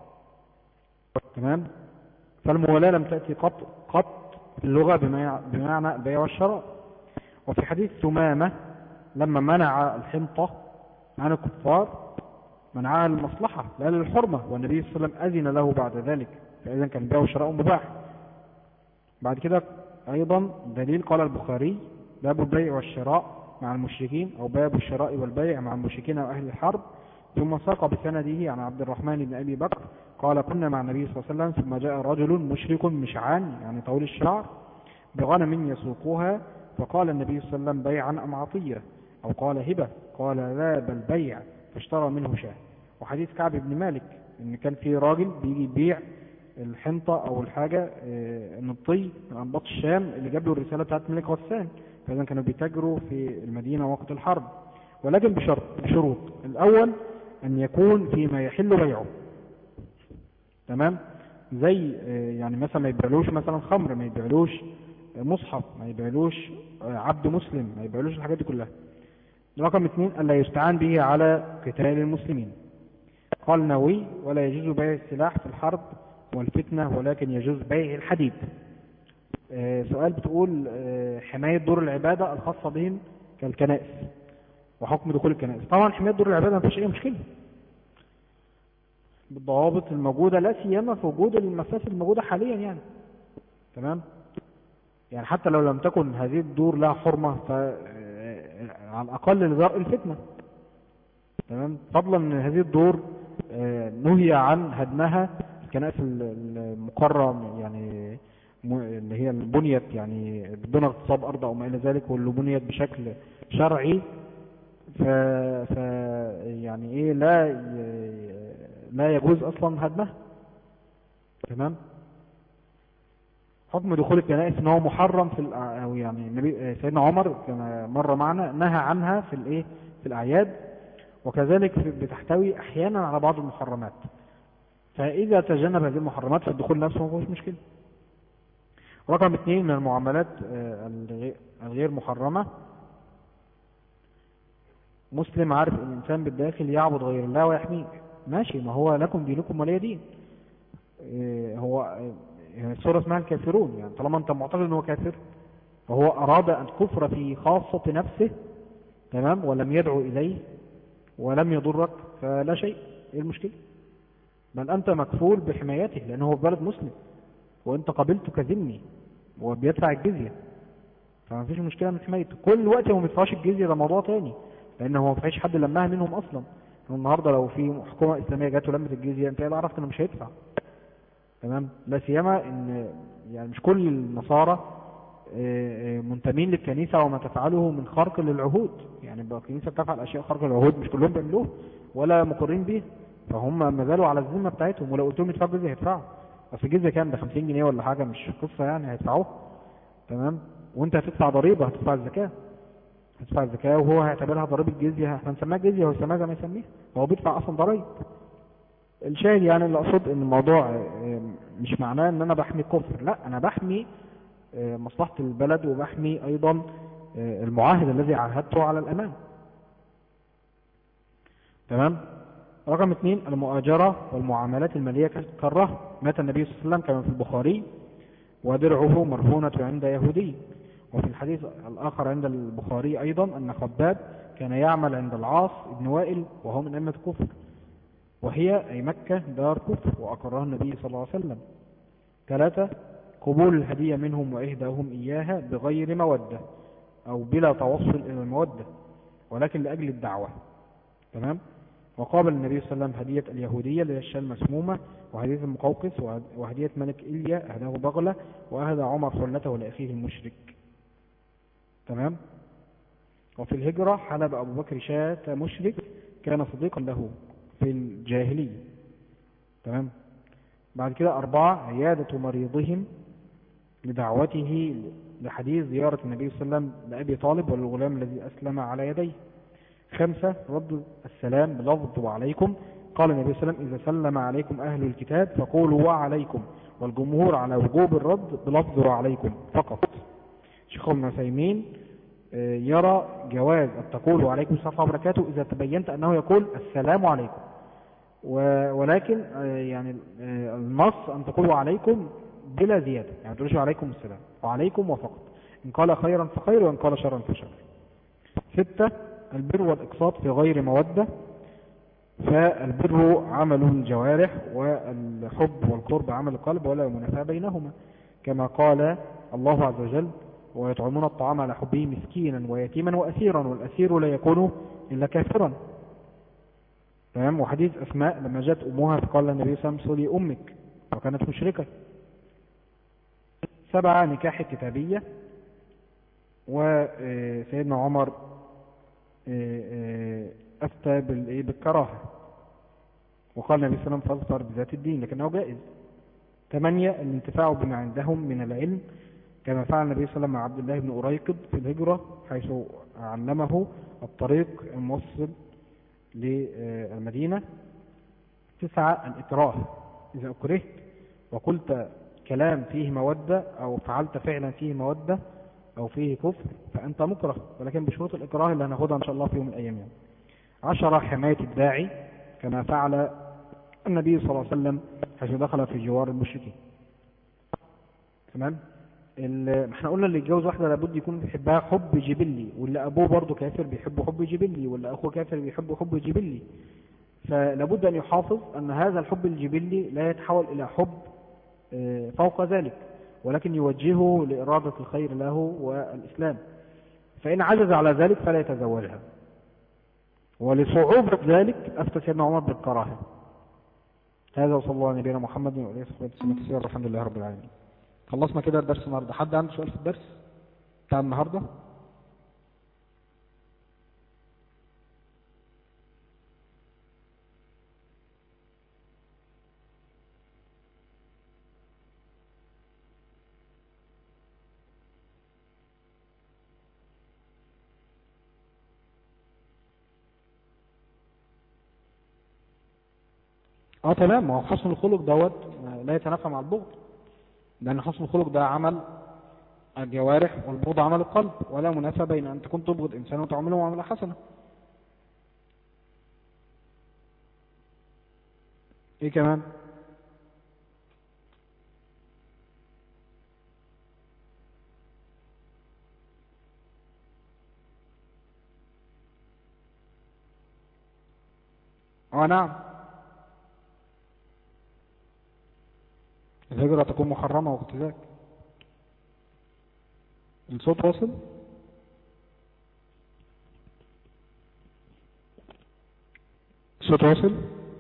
تمام فالمولاة لم تأتي قط قط في اللغة بمعنى البيع والشراء وفي حديث ثمامة لما منع الحنطة عن الكفار منعها للمصلحة لا للحرمة والنبي صلى الله عليه وسلم أذن له بعد ذلك فإذا كان البيع والشراء مباح بعد كده أيضا دليل قال البخاري باب البيع والشراء مع المشركين أو باب الشراء والبيع مع المشركين وأهل الحرب ثم ساق بسنده عن عبد الرحمن بن أبي بكر قال كنا مع النبي صلى الله عليه وسلم ثم جاء رجل مشرك مشعان يعني طويل الشعر بغنم يسوقها فقال النبي صلى الله عليه وسلم بيعا أم عطية أو قال هبة قال لا بل بيع فاشترى منه شاه وحديث كعب بن مالك ان كان في راجل بيجي يبيع الحنطة او الحاجة النطي من انباط الشام اللي جاب له الرسالة بتاعت ملك غسان فاذا كانوا بيتاجروا في المدينة وقت الحرب ولكن بشرط بشروط الاول ان يكون فيما يحل بيعه تمام زي يعني مثلا ما يبيعلوش مثلا خمر ما يبيعلوش مصحف ما يبيعلوش عبد مسلم ما يبيعلوش الحاجات دي كلها رقم اثنين ألا يستعان به على قتال المسلمين قال نووي ولا يجوز بيع السلاح في الحرب والفتنة ولكن يجوز بيع الحديد آه سؤال بتقول آه حماية دور العبادة الخاصة بهم كالكنائس وحكم دخول الكنائس طبعا حماية دور العبادة ما فيش أي مشكلة بالضوابط الموجودة لا سيما في وجود المفاسد الموجودة حاليا يعني تمام يعني حتى لو لم تكن هذه الدور لها حرمة ف على الأقل لدرء الفتنة تمام فضلا من هذه الدور نهي عن هدمها الكنائس المقرة يعني اللي هي بنيت يعني بدون اغتصاب أرض أو ما إلى ذلك واللي بنيت بشكل شرعي ف, ف يعني إيه لا لا يجوز أصلا هدمها تمام حكم دخول الكنائس ان هو محرم في او يعني النبي سيدنا عمر كان مره معنا نهى عنها في الايه في الاعياد وكذلك بتحتوي احيانا على بعض المحرمات فاذا تجنب هذه المحرمات فالدخول نفسه ما فيهوش مشكله رقم اثنين من المعاملات الغير محرمه مسلم عارف ان الانسان بالداخل يعبد غير الله ويحميه ماشي ما هو لكم دينكم ولي دين هو السورة اسمها الكافرون يعني طالما انت معتقد ان هو كافر وهو اراد ان كفر في خاصة نفسه تمام ولم يدعو اليه ولم يضرك فلا شيء ايه المشكلة بل انت مكفول بحمايته لانه هو في بلد مسلم وانت قبلته كذمي وبيدفع الجزية فما فيش مشكلة من حمايته كل وقت هو ما بيدفعش الجزية ده موضوع تاني لانه هو ما فيش حد لمها منهم اصلا النهارده لو في حكومه اسلاميه جت ولمت الجزيه انت ايه عرفت انه مش هيدفع تمام لا سيما ان يعني مش كل النصارى آه، آه، منتمين للكنيسة وما تفعله من خرق للعهود يعني بقى الكنيسة بتفعل أشياء خرق للعهود مش كلهم بيعملوه ولا مقرين بيه فهم ما زالوا على الذمة بتاعتهم ولو قلت لهم يدفعوا جزية هيدفعوا بس الجزية كام ده 50 جنيه ولا حاجة مش قصة يعني هيدفعوه تمام وانت هتدفع ضريبة هتدفع الزكاة هتدفع الزكاة وهو هيعتبرها ضريبة جزية احنا نسميها جزية هو يسميها زي ما يسميها هو بيدفع أصلا ضريب الشاهد يعني اللي أقصد ان الموضوع آه، مش معناه ان انا بحمي كفر لا انا بحمي آه، مصلحة البلد وبحمي ايضا آه، المعاهد الذي عاهدته على الامان تمام رقم اثنين المؤاجرة والمعاملات المالية كالرهن مات النبي صلى الله عليه وسلم كما في البخاري ودرعه مرهونة عند يهودي وفي الحديث الآخر عند البخاري أيضا أن خباب كان يعمل عند العاص ابن وائل وهو من أمة كفر وهي أي مكة دار كفر وأقرها النبي صلى الله عليه وسلم ثلاثة قبول الهدية منهم وإهداهم إياها بغير مودة أو بلا توصل إلى المودة ولكن لأجل الدعوة تمام وقابل النبي صلى الله عليه وسلم هدية اليهودية اللي هي الشاة المسمومة وهدية المقوقس وهدية ملك إليا أهداه بغلة وأهدى عمر حلته لأخيه المشرك تمام وفي الهجرة حلب أبو بكر شاة مشرك كان صديقا له في الجاهلية تمام بعد كده أربعة عيادة مريضهم لدعوته لحديث زيارة النبي صلى الله عليه وسلم لأبي طالب والغلام الذي أسلم على يديه خمسة رد السلام بلفظ وعليكم قال النبي صلى الله عليه وسلم إذا سلم عليكم أهل الكتاب فقولوا وعليكم والجمهور على وجوب الرد بلفظ وعليكم فقط شيخ ابن عثيمين آه، يرى جواز أن تقول وعليكم السلام وبركاته إذا تبينت أنه يقول السلام عليكم ولكن آه، يعني آه، النص أن تقول وعليكم بلا زيادة يعني تقولش عليكم السلام وعليكم وفقط إن قال خيرا فخير وإن قال شرا فشر ستة البر والإقساط في غير مودة فالبر عمل الجوارح والحب والقرب عمل القلب ولا منافاة بينهما كما قال الله عز وجل ويطعمون الطعام على حبه مسكينا ويتيما وأسيرا والأسير لا يكون إلا كافرا تمام وحديث أسماء لما جاءت أمها فقال النبي صلى الله عليه وسلم أمك وكانت مشركة سبعة نكاح الكتابية وسيدنا عمر آه، آه، أفتى بالكراهة وقال النبي صلى الله عليه وسلم فاظفر بذات الدين لكنه جائز ثمانية الانتفاع بما عندهم من العلم كما فعل النبي صلى الله عليه وسلم مع عبد الله بن أريقد في الهجرة حيث علمه الطريق الموصل للمدينة تسعة الإكراه إذا أكرهت وقلت كلام فيه مودة أو فعلت فعلا فيه مودة أو فيه كفر فأنت مكره ولكن بشروط الإكراه اللي هناخدها إن شاء الله في يوم من الأيام يعني. عشرة حماية الداعي كما فعل النبي صلى الله عليه وسلم حيث دخل في جوار المشركين تمام احنا قلنا اللي يتجوز واحدة لابد يكون بيحبها حب جبلي واللي ابوه برضه كافر بيحب حب جبلي واللي اخوه كافر بيحب حب جبلي فلابد ان يحافظ ان هذا الحب الجبلي لا يتحول الى حب آه، فوق ذلك ولكن يوجهه لإرادة الخير له والإسلام فإن عجز على ذلك فلا يتزوجها ولصعوبة ذلك أفتى سيدنا عمر بالكراهة هذا وصلى الله على نبينا محمد وعليه الصلاة والسلام الحمد لله رب العالمين خلصنا كده الدرس النهارده حد عنده سؤال في الدرس بتاع النهارده اه تمام ما هو حسن الخلق دوت لا يتنافى مع البغض لأن حسن الخلق ده عمل الجوارح والبغض عمل القلب ولا منافى بين أن تكون تبغض إنسان وتعمله معاملة حسنة إيه كمان اه نعم الهجرة تكون محرمة وقت ذاك الصوت واصل الصوت واصل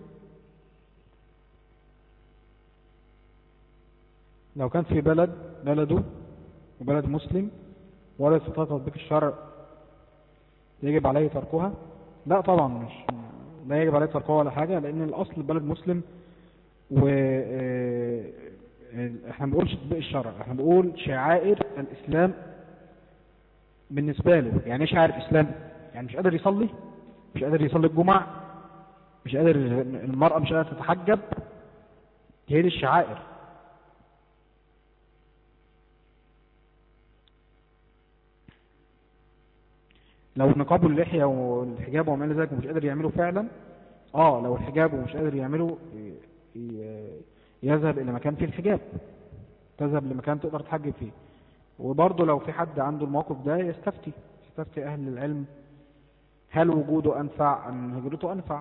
لو كان في بلد بلده وبلد مسلم ولا يستطيع تطبيق الشرع يجب عليه تركها لا طبعا مش لا يجب عليه تركها ولا حاجة لأن الأصل البلد مسلم و آه، احنا ما بنقولش تطبيق الشرع احنا بنقول شعائر الإسلام بالنسبة له يعني ايه شعائر الإسلام يعني مش قادر يصلي مش قادر يصلي الجمعة مش قادر المرأة مش قادرة تتحجب هي دي الشعائر لو نقاب اللحية والحجاب وما إلى ذلك ومش قادر يعمله فعلا اه لو الحجاب ومش قادر يعمله ي- ي- يذهب إلى مكان فيه الحجاب تذهب لمكان تقدر تحجب فيه وبرضه لو في حد عنده الموقف ده يستفتي يستفتي أهل العلم هل وجوده أنفع أم هجرته أنفع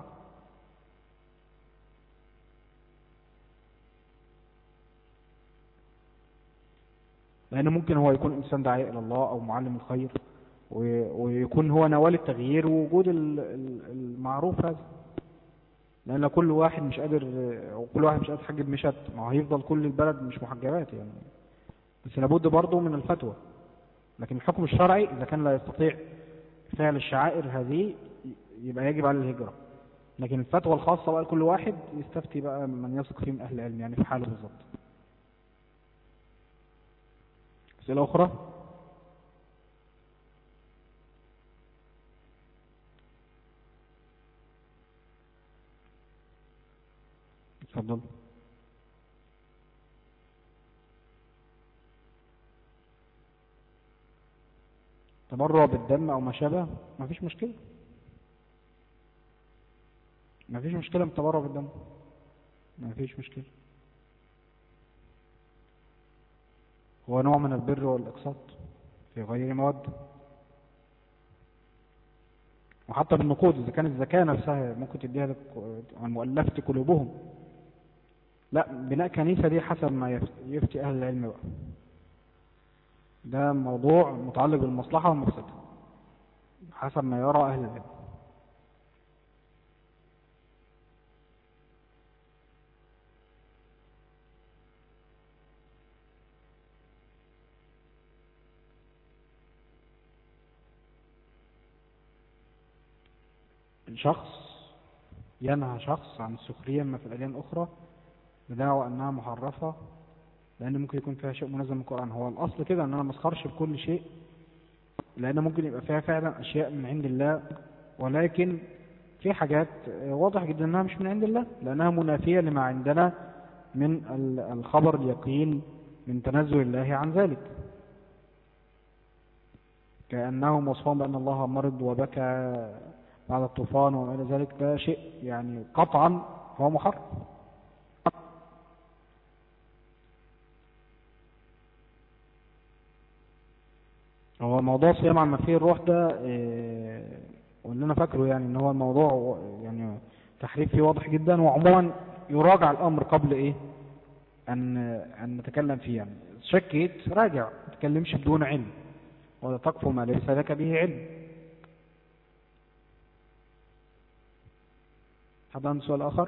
لأن ممكن هو يكون إنسان داعية إلى الله أو معلم الخير و- ويكون هو نوال التغيير ووجود ال- ال- المعروف هذا لأن لو كل واحد مش قادر وكل واحد مش قادر يحجب مشت ما هو هيفضل كل البلد مش محجبات يعني بس لابد برضه من الفتوى لكن الحكم الشرعي إذا كان لا يستطيع فعل الشعائر هذه يبقى يجب عليه الهجرة لكن الفتوى الخاصة بقى لكل واحد يستفتي بقى من يثق فيه من أهل العلم يعني في حاله بالظبط أسئلة أخرى اتفضل تبرع بالدم او ما شابه ما فيش مشكلة ما فيش مشكلة بالتبرع بالدم ما فيش مشكلة هو نوع من البر والإقساط في غير مواد وحتى بالنقود إذا كانت الزكاة نفسها ممكن تديها لك- عن مؤلفة قلوبهم لا بناء كنيسة دي حسب ما يف- يفتي أهل العلم بقى ده موضوع متعلق بالمصلحة والمفسدة حسب ما يرى أهل العلم شخص ينهى شخص عن السخرية ما في الأديان الأخرى بدعوى أنها محرفة لأن ممكن يكون فيها شيء منزل من القرآن هو الأصل كده أن أنا ما اسخرش بكل شيء لأن ممكن يبقى فيها فعلا أشياء من عند الله ولكن في حاجات واضح جدا أنها مش من عند الله لأنها منافية لما عندنا من ال- الخبر اليقين من تنزل الله عن ذلك كأنهم وصفهم بأن الله مرض وبكى بعد الطوفان وما إلى ذلك ده شيء يعني قطعا هو محرم هو موضوع صيام عن فيه الروح ده إيه، واللي انا فاكره يعني ان هو الموضوع يعني تحريف فيه واضح جدا وعموما يراجع الامر قبل ايه ان ان نتكلم فيه يعني شكيت راجع ما تتكلمش بدون علم ولا تقف ما ليس لك به علم حد عنده سؤال اخر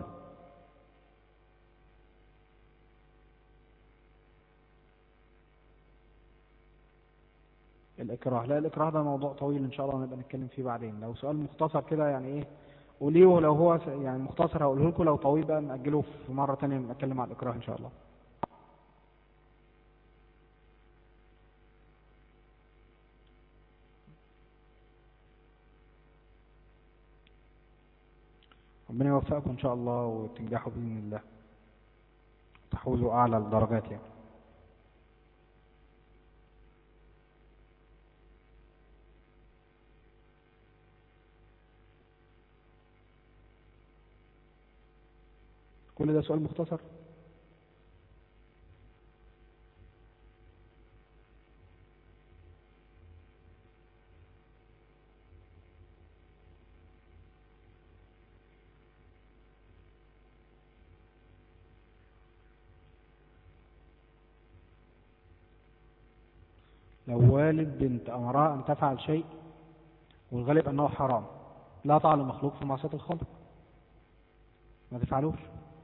الإكراه لا الإكراه ده موضوع طويل إن شاء الله نبقى نتكلم فيه بعدين لو سؤال مختصر كده يعني إيه قوليه ولو هو س- يعني مختصر هقوله لكم لو طويل بقى نأجله في مرة تانية نتكلم عن الإكراه إن شاء الله ربنا يوفقكم إن شاء الله وتنجحوا بإذن الله تحوزوا أعلى الدرجات يعني كل ده سؤال مختصر لو والد بنت أمرها أن تفعل شيء والغالب أنه حرام لا طاعة لمخلوق في معصية الخالق ما تفعلوش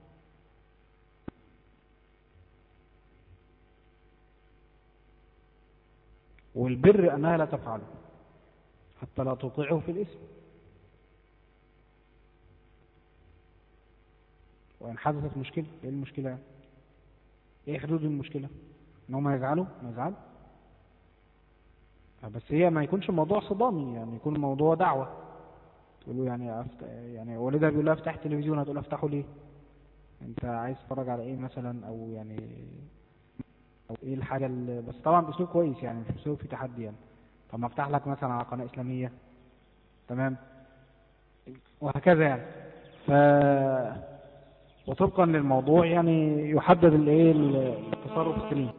والبر أنها لا تفعله حتى لا تطيعه في الاسم وإن حدثت مشكلة إيه المشكلة إيه حدود المشكلة إن هم يزعلوا ما يزعل بس هي ما يكونش الموضوع صدامي يعني يكون الموضوع دعوة تقول له يعني أفت... يعني والدها بيقول لها افتح التلفزيون هتقول لها افتحه ليه انت عايز تتفرج على ايه مثلا او يعني او ايه الحاجة اللي بس طبعا باسلوب كويس يعني مش باسلوب في تحدي يعني طب ما افتح لك مثلا على قناة اسلامية تمام وهكذا يعني ف وطبقا للموضوع يعني يحدد الايه التصرف السليم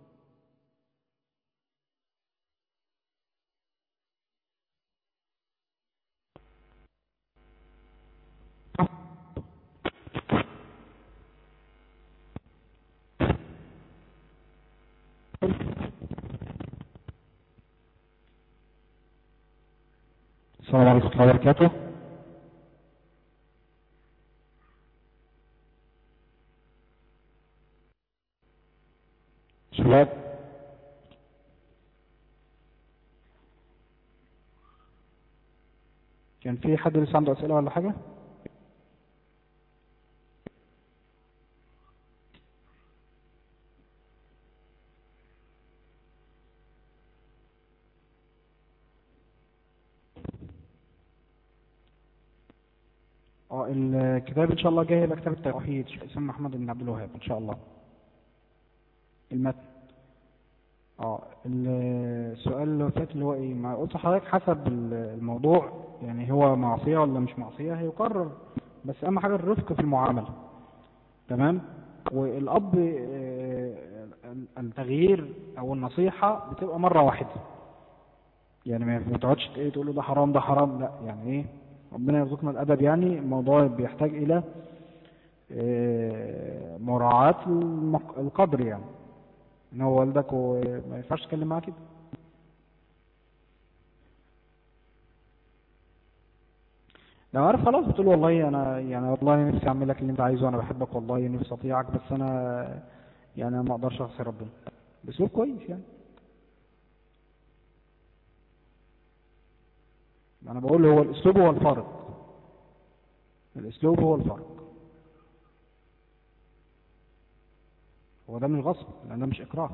السلام عليكم ورحمة الله وبركاته شباب كان في حد لسه عنده أسئلة ولا حاجة؟ اه الكتاب ان شاء الله جاي يبقى كتاب التوحيد شيخ اسمه محمد بن عبد الوهاب ان شاء الله المتن اه السؤال اللي فات اللي هو ايه ما قلت لحضرتك حسب الموضوع يعني هو معصية ولا مش معصية هيقرر بس اهم حاجة الرفق في المعاملة تمام والاب التغيير او النصيحة بتبقى مرة واحدة يعني ما تقعدش ايه تقول له ده حرام ده حرام لا يعني ايه ربنا يرزقنا الأدب يعني الموضوع بيحتاج إلى مراعاة القدر يعني إن هو والدك وما ينفعش تتكلم معاه كده لو عارف خلاص بتقول والله أنا يعني والله نفسي أعمل لك اللي أنت عايزه وأنا بحبك والله نفسي أطيعك بس أنا يعني ما أقدرش أخسر ربنا بأسلوب كويس يعني انا بقول هو الاسلوب هو الفرق الاسلوب هو الفرق هو ده مش غصب لان ده مش اكراه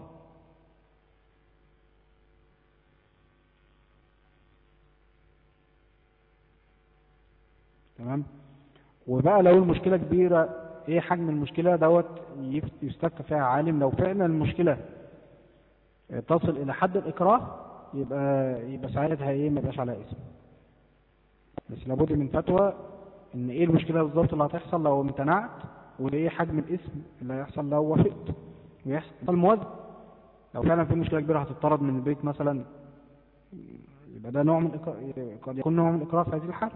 تمام وبقى لو المشكلة كبيرة ايه حجم المشكلة دوت يستك فيها عالم لو فعلا المشكلة تصل الى حد الاكراه يبقى يبقى ساعتها ايه ما يبقاش على اسم بس لابد من فتوى ان ايه المشكلة بالظبط اللي هتحصل لو امتنعت وايه حجم الاسم اللي هيحصل لو وافقت ويحصل موازنة لو فعلا في مشكلة كبيرة هتطرد من البيت مثلا يبقى ده نوع من الإكراه قد يكون نوع من الإكراه في هذه الحالة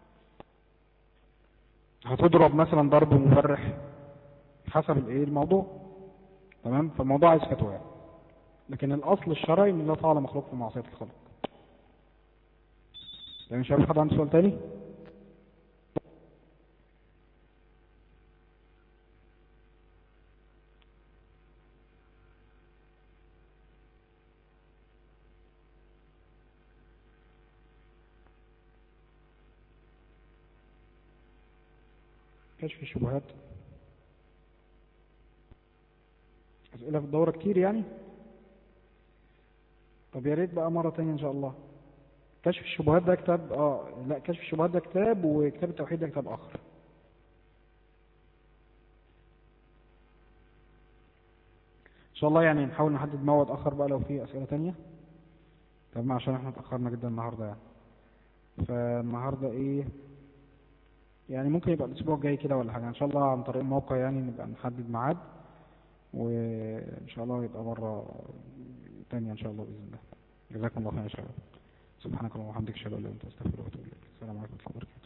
هتضرب مثلا ضرب مفرح حسب الايه الموضوع تمام فالموضوع عايز فتوى يعني. لكن الاصل الشرعي ان لا تعالى مخلوق في معصية الخلق يعني مش عارف حد عنده سؤال تاني كشف الشبهات أسئلة في الدورة كتير يعني طب يا ريت بقى مرة تانية إن شاء الله كشف الشبهات ده كتاب اه لا كشف الشبهات ده كتاب وكتاب التوحيد ده كتاب آخر إن شاء الله يعني نحاول نحدد موعد آخر بقى لو في أسئلة تانية تمام عشان احنا اتأخرنا جدا النهاردة يعني فالنهاردة ايه يعني ممكن يبقى الأسبوع الجاي كده ولا حاجة إن شاء الله عن طريق الموقع يعني نبقى نحدد ميعاد وإن شاء الله يبقى مرة تانية إن شاء الله بإذن الله جزاكم الله خير يا شباب سبحانك اللهم وبحمدك أشهد أن لا إله إلا أنت أستغفرك وأتوب إليك السلام عليكم ورحمة الله وبركاته